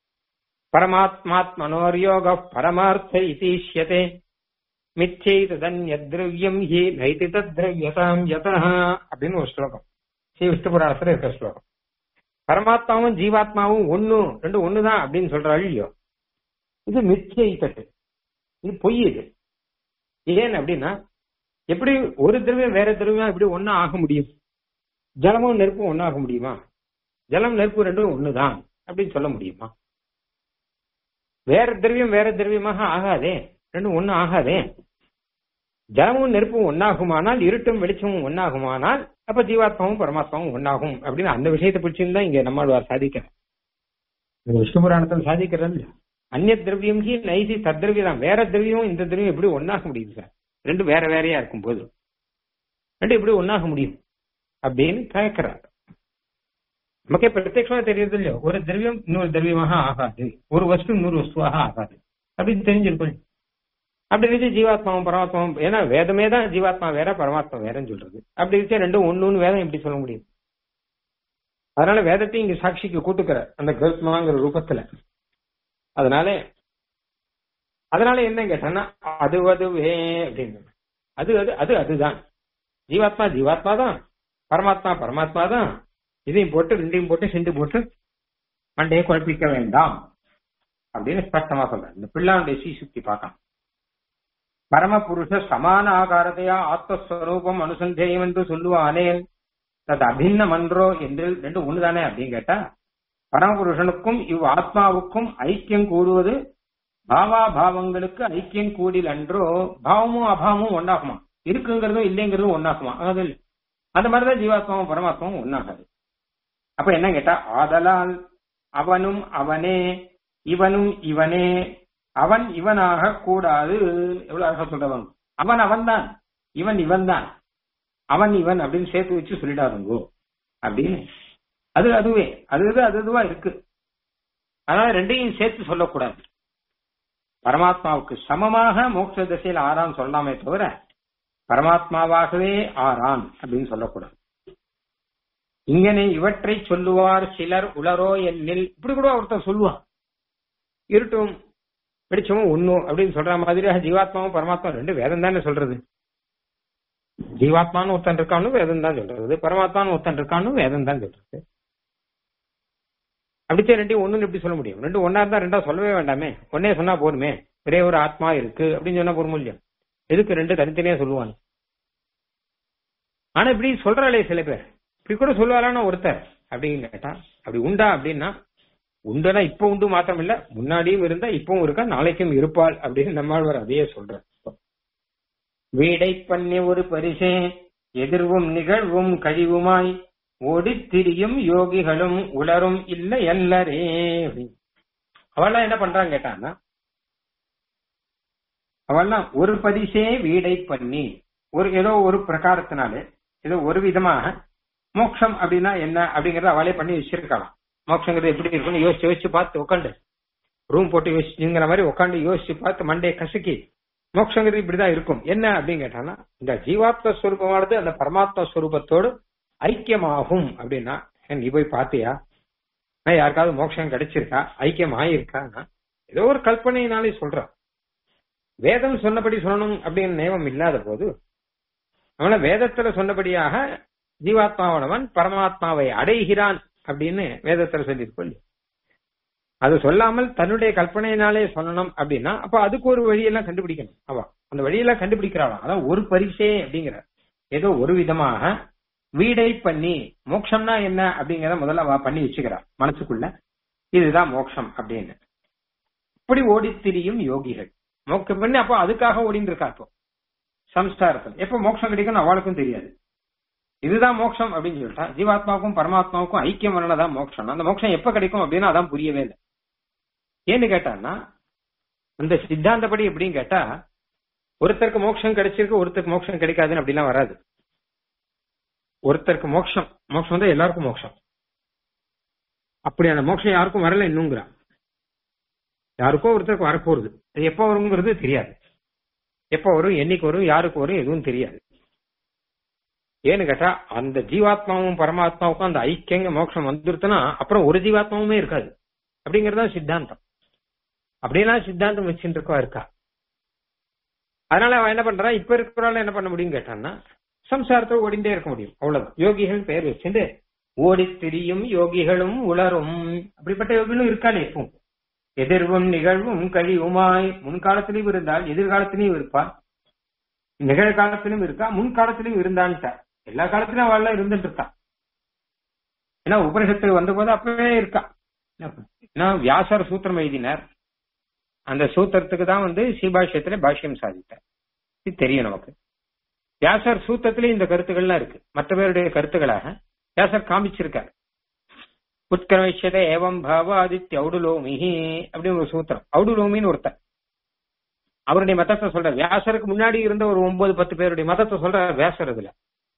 Speaker 1: பரமாத்மாத்மனோர்யோக பரமார்த்த இதீஷ்யதே மிச்சை தன்யத்ரவியம் ஹி நைதி தத்ரவியதாம் யதா அப்படின்னு ஒரு ஸ்லோகம் ஸ்ரீ விஷ்ணு புராணத்துல இருக்கிற ஸ்லோகம் பரமாத்மாவும் ஜீவாத்மாவும் ஒண்ணு ரெண்டு ஒண்ணுதான் அப்படின்னு சொல்றாள் இல்லையோ இது மிச்சை தட்டு இது பொய் இது ஏன் அப்படின்னா எப்படி ஒரு திரவியம் வேற திரவியம் எப்படி ஒன்னா ஆக முடியும் ஜலமும் நெருப்பும் ஒன்னாக முடியுமா ஜலம் நெருப்பு ரெண்டும் ஒண்ணுதான் அப்படின்னு சொல்ல முடியுமா வேற திரவியம் வேற திரவியமாக ஆகாதே ரெண்டும் ஒண்ணு ஆகாதே ஜலமும் நெருப்பும் ஒன்னாகுமானால் இருட்டும் வெளிச்சமும் ஒன்னாகுமானால் அப்ப ஜீவாத்மாவும் பரமாத்மாவும் ஒன்னாகும் அப்படின்னு அந்த விஷயத்தை பிடிச்சிருந்தா இங்க நம்மாழ்வார் சாதிக்கிறேன் விஷ்ணு புராணத்தில் சாதிக்கிறது அந்நிய திரவியம் கி நைசி தத்ரவியம் வேற திரவியம் இந்த திரவியம் எப்படி ஒன்னாக முடியுது சார் ரெண்டு வேற வேறையா இருக்கும் போது ரெண்டு எப்படி ஒன்னாக முடியும் அப்படின்னு கேட்கிறார் நமக்கே பிரத்யட்சமா தெரியுது இல்லையோ ஒரு திரவியம் இன்னொரு திரவியமாக ஆகாது ஒரு வஸ்து இன்னொரு வஸ்துவாக ஆகாது அப்படின்னு தெரிஞ்சிருக்கும் அப்படி இருந்துச்சு ஜீவாத்மாவும் பரமாத்மாவும் ஏன்னா வேதமே தான் ஜீவாத்மா வேற பரமாத்மா வேறன்னு சொல்றது அப்படி இருந்துச்சு ரெண்டும் ஒண்ணுன்னு வேதம் எப்படி சொல்ல முடியும் அதனால வேதத்தையும் இங்க சாட்சிக்கு கூட்டுக்கிற அந்த கருத்மாங்கிற ரூபத்துல அதனால அதனால என்ன கேட்டா அது அதுவே அப்படின்னு அது அது அது அதுதான் ஜீவாத்மா ஜீவாத்மா தான் பரமாத்மா பரமாத்மா தான் இதையும் போட்டு ரெண்டையும் போட்டு செண்டு போட்டு மண்டையை குழப்பிக்க வேண்டாம் அப்படின்னு ஸ்பஷ்டமா சொல்றேன் இந்த பிள்ளாவுடைய சீசுக்தி பார்க்கலாம் பரமபுருஷ சமான ஆகாரத்தையா ஆத்மஸ்வரூபம் அனுசந்தேயம் என்று சொல்லுவானேன் தது அபின்னம் அன்றோ என்று ரெண்டு ஒண்ணுதானே அப்படின்னு கேட்டா பரமபுருஷனுக்கும் இவ் ஆத்மாவுக்கும் ஐக்கியம் கூடுவது பாவா பாவங்களுக்கு ஐக்கியம் கூடில் அன்றோ பாவமும் அபாவமும் ஒன்னாகுமா இருக்குங்கிறதும் இல்லைங்கிறதும் ஒன்னாகுமா அது அந்த மாதிரிதான் ஜீவாத்மாவும் பரமாத்மாவும் ஒன்னாகாது அப்ப என்ன கேட்டா ஆதலால் அவனும் அவனே இவனும் இவனே அவன் இவனாக கூடாது எவ்வளவு அழகா சொல்றவன் அவன் அவன்தான் இவன் இவன் தான் அவன் இவன் அப்படின்னு சேர்த்து வச்சு சொல்லிடாதுங்கோ அப்படின்னு அது அதுவே அது அது அதுவா இருக்கு அதனால ரெண்டையும் சேர்த்து சொல்லக்கூடாது பரமாத்மாவுக்கு சமமாக மோட்ச திசையில் ஆறான் சொல்லலாமே தவிர பரமாத்மாவாகவே ஆறான் அப்படின்னு சொல்லக்கூடாது இங்கனே இவற்றை சொல்லுவார் சிலர் உளரோ என்னில் இப்படி கூட ஒருத்தர் சொல்லுவான் இருட்டும் வெளிச்சமும் ஒண்ணும் அப்படின்னு சொல்ற மாதிரி ஜீவாத்மாவும் பரமாத்மா ரெண்டு வேதம் தானே சொல்றது ஜீவாத்மான்னு ஒருத்தன் இருக்கான்னு வேதம் தான் சொல்றது பரமாத்மான்னு ஒருத்தன் இருக்கான்னு வேதம் தான் சொல்றது அப்படிச்சே ரெண்டையும் ஒண்ணுன்னு எப்படி சொல்ல முடியும் ரெண்டு ஒன்னா இருந்தா ரெண்டா சொல்லவே வேண்டாமே ஒன்னே சொன்னா போதுமே ஒரே ஒரு ஆத்மா இருக்கு அப்படின்னு சொன்னா போதும் இல்லையா எதுக்கு ரெண்டு தனித்தனியா சொல்லுவாங்க ஆனா இப்படி சொல்றாளே சில பேர் இப்படி கூட சொல்லுவாரான ஒருத்தர் அப்படின்னு கேட்டா அப்படி உண்டா அப்படின்னா உண்டுனா இப்ப உண்டு மாத்திரம் இல்ல முன்னாடியும் இருந்தா இப்பவும் இருக்கா நாளைக்கும் இருப்பாள் அப்படின்னு நம்மாழ்வார் அதையே சொல்ற வீடை பண்ணி ஒரு பரிசே எதிர்வும் நிகழ்வும் கழிவுமாய் ஓடித் திரியும் யோகிகளும் உலரும் இல்லை அல்லரே அப்படின்னு அவெல்லாம் என்ன பண்றாங்க கேட்டான்னா அவெல்லாம் ஒரு பரிசே வீடை பண்ணி ஒரு ஏதோ ஒரு பிரகாரத்தினாலே ஏதோ ஒரு விதமாக மோட்சம் அப்படின்னா என்ன அப்படிங்கறத அவளே பண்ணி வச்சிருக்கலாம் மோட்சங்கிறது எப்படி இருக்கும்னு யோசிச்சு யோசிச்சு பார்த்து உட்காந்து ரூம் போட்டு யோசிச்சுங்கிற மாதிரி உட்காந்து யோசிச்சு பார்த்து மண்டே கசக்கி மோட்சங்கிறது இப்படிதான் இருக்கும் என்ன அப்படின்னு கேட்டானா இந்த ஜீவாத்ம ஸ்வரூபமானது அந்த பரமாத்ம ஸ்வரூபத்தோடு ஐக்கியமாகும் அப்படின்னா ஏன் நீ போய் பாத்தியா நான் யாருக்காவது மோட்சம் கிடைச்சிருக்கா ஐக்கியம் ஆயிருக்கான்னா ஏதோ ஒரு கல்பனையினாலே சொல்றான் வேதம் சொன்னபடி சொல்லணும் அப்படின்னு நியமம் இல்லாத போது அவன வேதத்துல சொன்னபடியாக ஜீவாத்மாவானவன் பரமாத்மாவை அடைகிறான் அப்படின்னு வேதத்துல சொல்லியிருக்கோம் அது சொல்லாமல் தன்னுடைய கல்பனையினாலே சொல்லணும் அப்படின்னா அப்ப அதுக்கு ஒரு வழியெல்லாம் கண்டுபிடிக்கணும் அவ அந்த வழியெல்லாம் கண்டுபிடிக்கிறாளாம் அதான் ஒரு பரிசே அப்படிங்கிற ஏதோ ஒரு விதமாக வீடை பண்ணி மோட்சம்னா என்ன அப்படிங்கறத முதல்ல அவ பண்ணி வச்சுக்கிறா மனசுக்குள்ள இதுதான் மோட்சம் அப்படின்னு இப்படி ஓடித் திரியும் யோகிகள் மோட்சம் பண்ணி அப்போ அதுக்காக ஓடிட்டு இருக்கா இப்போ சம்ஸ்காரத்தில் எப்ப மோட்சம் கிடைக்கும் அவளுக்கும் தெரியாது இதுதான் மோட்சம் அப்படின்னு சொல்லிட்டா ஜீவாத்மாவுக்கும் பரமாத்மாவுக்கும் ஐக்கியம் வரலதான் மோட்சம் அந்த மோட்சம் எப்ப கிடைக்கும் அப்படின்னு அதான் புரியவே இல்லை ஏன்னு கேட்டான்னா அந்த சித்தாந்தப்படி எப்படின்னு கேட்டா ஒருத்தருக்கு மோட்சம் கிடைச்சிருக்கு ஒருத்தருக்கு மோட்சம் கிடைக்காதுன்னு அப்படிலாம் வராது ஒருத்தருக்கு மோட்சம் மோட்சம் வந்து எல்லாருக்கும் மோட்சம் அப்படியான மோட்சம் யாருக்கும் வரல இன்னுங்கிறா யாருக்கோ ஒருத்தருக்கு வரப்போகுது அது எப்போ வருங்கிறது தெரியாது எப்போ வரும் என்னைக்கு வரும் யாருக்கு வரும் எதுவும் தெரியாது ஏன்னு கேட்டா அந்த ஜீவாத்மாவும் பரமாத்மாவுக்கும் அந்த ஐக்கியங்க மோட்சம் வந்துருச்சுன்னா அப்புறம் ஒரு ஜீவாத்மாவுமே இருக்காது அப்படிங்கறது தான் சித்தாந்தம் அப்படியெல்லாம் சித்தாந்தம் வச்சுட்டு இருக்கவா இருக்கா அதனால அவன் என்ன பண்றான் இப்ப இருக்கிறாள் என்ன பண்ண முடியும் கேட்டான்னா சம்சாரத்தை ஓடிண்டே இருக்க முடியும் அவ்வளவுதான் யோகிகள் பெயர் வச்சுட்டு ஓடி திரியும் யோகிகளும் உளரும் அப்படிப்பட்ட யோகிகளும் இருக்காளே எப்பவும் எதிர்வும் நிகழ்வும் கழிவுமாய் முன்காலத்திலையும் இருந்தால் எதிர்காலத்திலையும் இருப்பாள் நிகழ்காலத்திலும் இருக்கா முன்காலத்திலும் இருந்தான்ட்டா எல்லா காலத்திலும் அவள் இருந்துட்டு இருக்கா ஏன்னா உபனிஷத்துக்கு வந்த போது அப்பவே இருக்கா ஏன்னா வியாசர் சூத்திரம் எழுதினார் அந்த சூத்திரத்துக்கு தான் வந்து சீபாஷ்யத்துல பாஷ்யம் சாதித்தார் இது தெரியும் நமக்கு வியாசர் சூத்திரத்திலே இந்த கருத்துக்கள்லாம் இருக்கு மற்ற பேருடைய கருத்துக்களாக வியாசர் காமிச்சிருக்கார் உட்கிரமிஷத ஏவம் பாவ ஆதித்ய ஔடுலோமிஹி அப்படின்னு ஒரு சூத்திரம் ஔடுலோமின்னு ஒருத்தர் அவருடைய மதத்தை சொல்ற வியாசருக்கு முன்னாடி இருந்த ஒரு ஒன்பது பத்து பேருடைய மதத்தை சொல்ற வியாசர் இதுல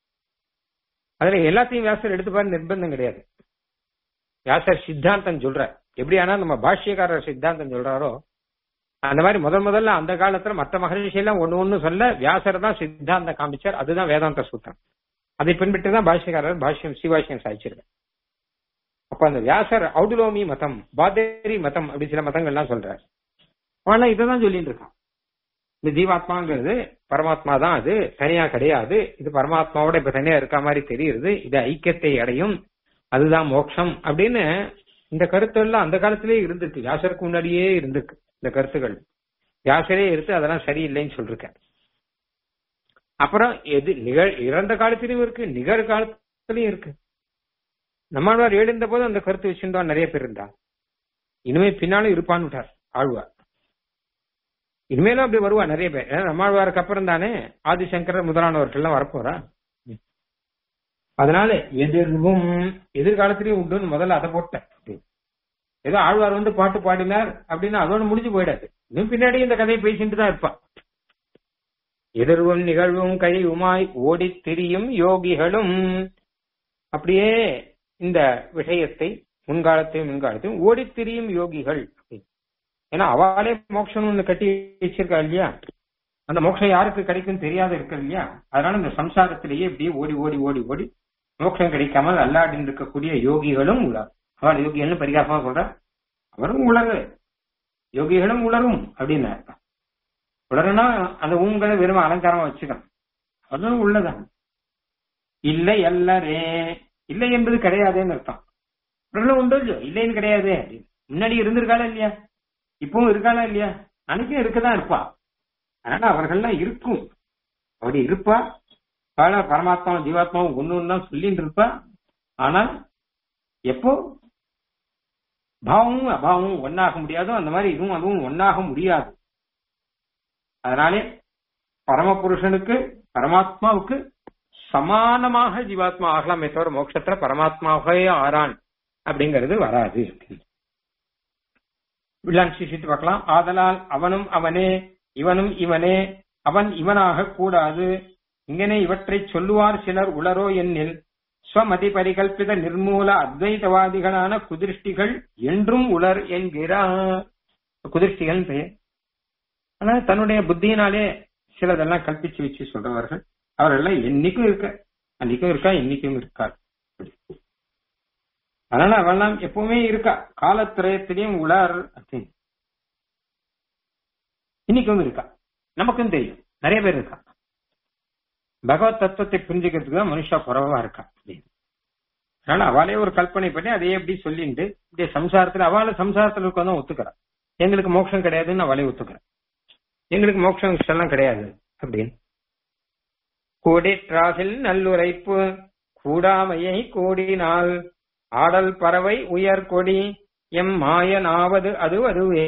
Speaker 1: அதுல எல்லாத்தையும் வியாசர் எடுத்துப்பாரு நிர்பந்தம் கிடையாது வியாசர் சித்தாந்தம் சொல்ற எப்படி ஆனா நம்ம பாஷ்யக்காரர் சித்தாந்தம் சொல்றாரோ அந்த மாதிரி முதல் முதல்ல அந்த காலத்துல மற்ற மகரிஷி எல்லாம் ஒண்ணு ஒண்ணு சொல்ல வியாசர் தான் சித்தாந்தம் காமிச்சார் அதுதான் வேதாந்த சூத்திரம் அதை பின்பற்றி தான் பாஷ்யக்காரர் பாஷ்யம் சிவாஷ்யம் சாதிச்சிருக்கார் அப்ப அந்த வியாசர் ஔடுலோமி மதம் பாதேரி மதம் அப்படி சில மதங்கள்லாம் சொல்றாரு ஆனா இதான் சொல்லிட்டு இருக்கான் இந்த ஜீவாத்மாங்கிறது பரமாத்மா தான் அது தனியா கிடையாது இது பரமாத்மாவோட இப்ப தனியா இருக்க மாதிரி தெரியுது இது ஐக்கியத்தை அடையும் அதுதான் மோட்சம் அப்படின்னு இந்த கருத்து எல்லாம் அந்த காலத்திலேயே இருந்திருக்கு வியாசருக்கு முன்னாடியே இருந்திருக்கு இந்த கருத்துக்கள் வியாசரே இருந்து அதெல்லாம் சரியில்லைன்னு சொல்லிருக்க அப்புறம் எது நிகழ் இறந்த காலத்திலயும் இருக்கு நிகழ்காலத்திலயும் இருக்கு நம்மாழ்வார் எழுந்த போது அந்த கருத்து வச்சிருந்தா நிறைய பேர் இருந்தா இனிமே பின்னாலும் இருப்பான்னு விட்டார் ஆழ்வார் இனிமேலும் அப்படி வருவா நிறைய பேர் ஏன்னா நம்மாழ்வாருக்கு அப்புறம் தானே ஆதிசங்கரர் முதலானவர்கள்லாம் வரப்போறா அதனால எதிர்வும் எதிர்காலத்திலயும் உண்டுன்னு முதல்ல அதை போட்டேன் ஏதோ ஆழ்வார் வந்து பாட்டு பாடினார் அப்படின்னு அதோட முடிஞ்சு போயிடாது இன்னும் பின்னாடி இந்த கதையை பேசிட்டு தான் இருப்பான் எதிர்வும் நிகழ்வும் கழிவுமாய் ஓடித் திரியும் யோகிகளும் அப்படியே இந்த விஷயத்தை முன்காலத்தையும் முன்காலத்தையும் ஓடித் திரியும் யோகிகள் ஏன்னா அவளே மோட்சம் ஒண்ணு கட்டி வச்சிருக்கா இல்லையா அந்த மோட்சம் யாருக்கு கிடைக்கும் தெரியாத இருக்க இல்லையா அதனால இந்த சம்சாரத்திலேயே இப்படியே ஓடி ஓடி ஓடி ஓடி மோட்சம் கிடைக்காமல் அல்லாடின்னு இருக்கக்கூடிய யோகிகளும் உள்ளார் அவள் யோகிகள்னு பரிகாசமா சொல்ற அவரும் உலகு யோகிகளும் உலரும் அப்படின்னு உலருனா அந்த ஊங்களை வெறும் அலங்காரமா வச்சுக்கணும் அதுவும் உள்ளதான் இல்லை அல்லரே இல்லை என்பது கிடையாதுன்னு அர்த்தம் உலகம் உண்டோ இல்லையோ இல்லைன்னு கிடையாது முன்னாடி இருந்திருக்காளா இல்லையா இப்பவும் இருக்காளா இல்லையா அன்னைக்கும் இருக்கதான் இருப்பா அதனால அவர்கள்லாம் இருக்கும் அப்படி இருப்பா பல பரமாத்மாவும் ஜீவாத்மாவும் ஒன்னு தான் சொல்லிட்டு இருப்பா ஆனா எப்போ பாவமும் அபாவமும் ஒன்னாக முடியாதோ அந்த மாதிரி இதுவும் அதுவும் ஒன்னாக முடியாது அதனாலே பரமபுருஷனுக்கு பரமாத்மாவுக்கு சமானமாக ஜீவாத்மா ஆகலாமே தவிர மோட்சத்துல பரமாத்மாவே ஆறான் அப்படிங்கிறது வராது வில்லான் சிசித்து பார்க்கலாம் ஆதலால் அவனும் அவனே இவனும் இவனே அவன் இவனாக கூடாது இங்கனே இவற்றை சொல்லுவார் சிலர் உளரோ என்னில் ஸ்வமதி பரிகல்பித நிர்மூல அத்வைதவாதிகளான குதிருஷ்டிகள் என்றும் உளர் என்கிறார் குதிருஷ்டிகள் பெயர் ஆனா தன்னுடைய புத்தியினாலே சிலதெல்லாம் கல்பிச்சு வச்சு சொல்றவர்கள் அவரெல்லாம் என்னைக்கும் இருக்க அன்னைக்கும் இருக்கா இன்னைக்கும் இருக்கார் அதனால அவெல்லாம் எப்பவுமே இருக்கா காலத்திரயத்திலையும் உளார் அப்படின்னு இன்னைக்கும் இருக்கா நமக்கும் தெரியும் நிறைய பேர் இருக்கா பகவத் தத்துவத்தை புரிஞ்சுக்கிறதுக்கு தான் மனுஷா குறவா இருக்கா அதனால அவளே ஒரு கல்பனை பண்ணி அதையே எப்படி சொல்லிட்டு இப்படி சம்சாரத்துல அவளை சம்சாரத்துல இருக்கதான் ஒத்துக்கிறா எங்களுக்கு மோட்சம் கிடையாதுன்னு அவளே ஒத்துக்கிறேன் எங்களுக்கு மோட்சம் எல்லாம் கிடையாது அப்படின்னு கூடிற்றாகில் நல்லுரைப்பு கூடாமையை கூடினால் ஆடல் பறவை உயர் கொடி எம் மாயனாவது அது அதுவே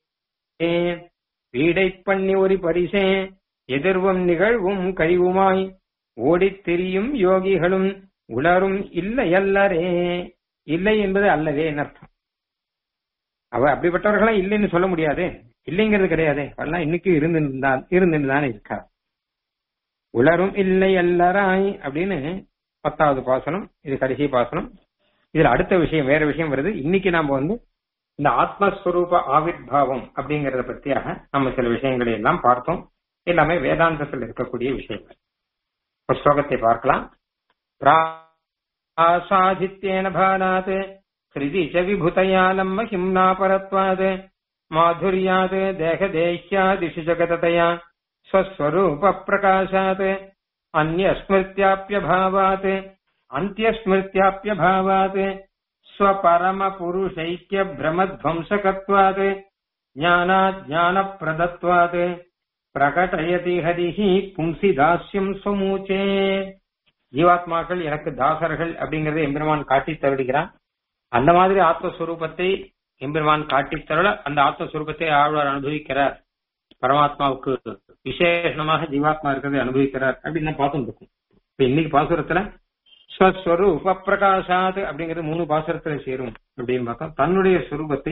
Speaker 1: வீடை பண்ணி ஒரு பரிசே எதிர்வும் நிகழ்வும் கழிவுமாய் ஓடித் திரியும் யோகிகளும் உளரும் இல்லை அல்லரே இல்லை என்பது அல்லவே அர்த்தம் அவ அப்படிப்பட்டவர்களாம் இல்லைன்னு சொல்ல முடியாது இல்லைங்கிறது கிடையாது அவெல்லாம் இன்னைக்கு இருந்து இருந்துட்டு தானே இருக்கா உளரும் இல்லை அல்லராய் அப்படின்னு பத்தாவது பாசனம் இது கடைசி பாசனம் இதுல அடுத்த விஷயம் வேற விஷயம் வருது இன்னைக்கு நாம வந்து இந்த ஆத்மஸ்வரூப ஆவிர்வாவம் அப்படிங்கறத பத்தியாக நம்ம சில விஷயங்களை எல்லாம் பார்த்தோம் எல்லாமே வேதாந்தத்தில் இருக்கக்கூடிய விஷயங்கள் ஒரு ஸ்லோகத்தை பார்க்கலாம் பிராசாதித்யேன பானாத் ஹிருதி ச விபுதயாலம் மகிம்னா பரத்வாத் மாதுர்யாத் தேகதேஹ்யாதிஷு ஜகததயா ஸ்வஸ்வரூப பிரகாசாத் அந்யஸ்மிருத்யாப்யபாவாத் अन्त्यस्मृत्याप्यभावात् स्वपरमपुरुषैक्यभ्रमध्वंसकत्वात् ज्ञानाज्ञानप्रदत्वात् பிரகடயதி ஹரிஹி பும்சி தாஸ்யம் சுமூச்சே ஜீவாத்மாக்கள் எனக்கு தாசர்கள் அப்படிங்கறத எம்பெருமான் காட்டி தருகிறான் அந்த மாதிரி ஆத்மஸ்வரூபத்தை எம்பெருமான் காட்டி தருள அந்த ஆத்மஸ்வரூபத்தை ஆழ்வார் அனுபவிக்கிறார் பரமாத்மாவுக்கு விசேஷமாக ஜீவாத்மா இருக்கிறதை அனுபவிக்கிறார் அப்படின்னு பார்த்துட்டு இருக்கும் இப்ப இன்னைக்கு பாசுரத்துல ஸ்வஸ்வரூப பிரகாசாத் அப்படிங்கிறது மூணு பாசுரத்துல சேரும் அப்படின்னு பார்த்தோம் தன்னுடைய சுரூபத்தை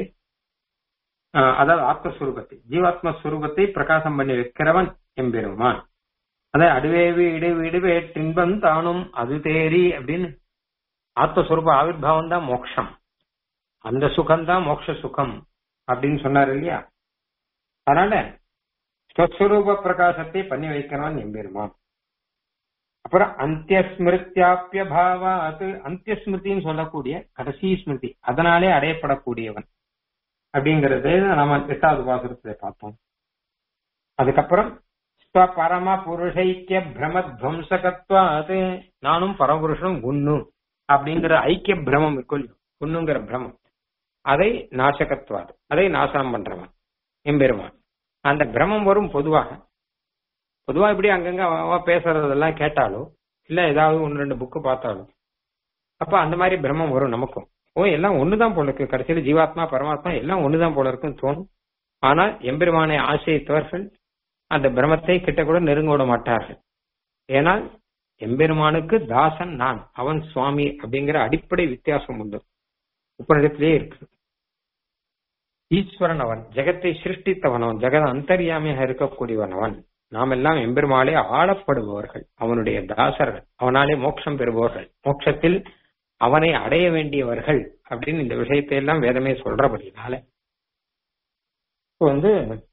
Speaker 1: அதாவது ஆத்மஸ்வரூபத்தை ஜீவாத்ம ஸ்வரூபத்தை பிரகாசம் பண்ணி வைக்கிறவன் எம்பெருமான் அத அடுவே வீடு வீடுவே தின்பம் தானும் அது தேரி அப்படின்னு ஆத்மஸ்வரூப ஆவிர்வாவம் தான் மோட்சம் அந்த சுகம் தான் மோட்ச சுகம் அப்படின்னு சொன்னார் இல்லையா அதனால ஸ்வஸ்வரூப பிரகாசத்தை பண்ணி வைக்கிறவன் எம்பெருமான் அப்புறம் அந்தியஸ்மிருத்தியாப்பிய பாவாத் அந்தியஸ்மிருதின்னு சொல்லக்கூடிய கடைசி ஸ்மிருதி அதனாலே அடையப்படக்கூடியவன் அப்படிங்கறது நம்ம எட்டாவது பாசுரத்துல பார்த்தோம் அதுக்கப்புறம் பரம புருஷைக்கிய பிரமத்வம்சகத்வாது நானும் பரமபுருஷனும் ஒன்னு அப்படிங்கிற ஐக்கிய பிரமம் இருக்கும் ஒண்ணுங்கிற பிரமம் அதை நாசகத்வாது அதை நாசனம் பண்றவன் எம்பெருமான் அந்த பிரமம் வரும் பொதுவாக பொதுவா இப்படி அங்கங்க அவ பேசுறதெல்லாம் கேட்டாலோ இல்ல ஏதாவது ஒன்னு ரெண்டு புக்கு பார்த்தாலும் அப்ப அந்த மாதிரி பிரம்மம் வரும் நமக்கும் ஓ எல்லாம் ஒண்ணுதான் போல இருக்கு கடைசியில ஜீவாத்மா பரமாத்மா எல்லாம் ஒண்ணுதான் போல இருக்குன்னு தோணும் ஆனால் எம்பெருமானை ஆசிரியத்தவர்கள் அந்த பிரமத்தை கிட்ட கூட நெருங்க விட மாட்டார்கள் ஏனால் எம்பெருமானுக்கு தாசன் நான் அவன் சுவாமி அப்படிங்கிற அடிப்படை வித்தியாசம் உண்டு உப்பனிடத்திலே இருக்கு ஈஸ்வரன் அவன் ஜெகத்தை சிருஷ்டித்தவன் அவன் ஜெகத அந்தரியாமையாக இருக்கக்கூடியவன் அவன் நாம் எல்லாம் எம்பெருமாளே ஆளப்படுபவர்கள் அவனுடைய தாசர்கள் அவனாலே மோட்சம் பெறுபவர்கள் மோட்சத்தில் அவனை அடைய வேண்டியவர்கள் அப்படின்னு இந்த விஷயத்தை எல்லாம் வேதமே சொல்றபடினால வந்து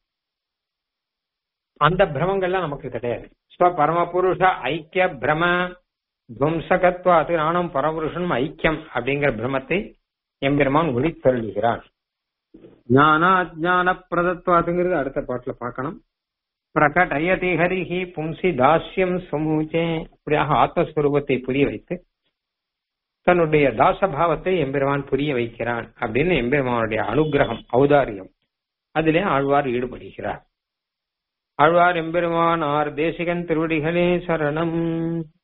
Speaker 1: அந்த பிரமங்கள்லாம் நமக்கு கிடையாது ஸ்வ பரமபுருஷ ஐக்கிய பிரம துவம்சகத்வாத்து நானும் பரமபுருஷனும் ஐக்கியம் அப்படிங்கிற பிரமத்தை எம்பெருமான் ஒளித்தருளுகிறான் ஞானா ஜான பிரதத்வாத்துங்கிறது அடுத்த பாட்டுல பார்க்கணும் பிரகடயதி ஹரிஹி பும்சி தாஸ்யம் சமூச்சே இப்படியாக ஆத்மஸ்வரூபத்தை புரிய வைத்து தன்னுடைய தாசபாவத்தை எம்பெருமான் புரிய வைக்கிறான் அப்படின்னு எம்பெருமானுடைய அனுகிரகம் ஔதாரியம் அதிலே ஆழ்வார் ஈடுபடுகிறார் ஆழ்வார் எம்பெருமான் ஆர் தேசிகன் திருவடிகளே சரணம்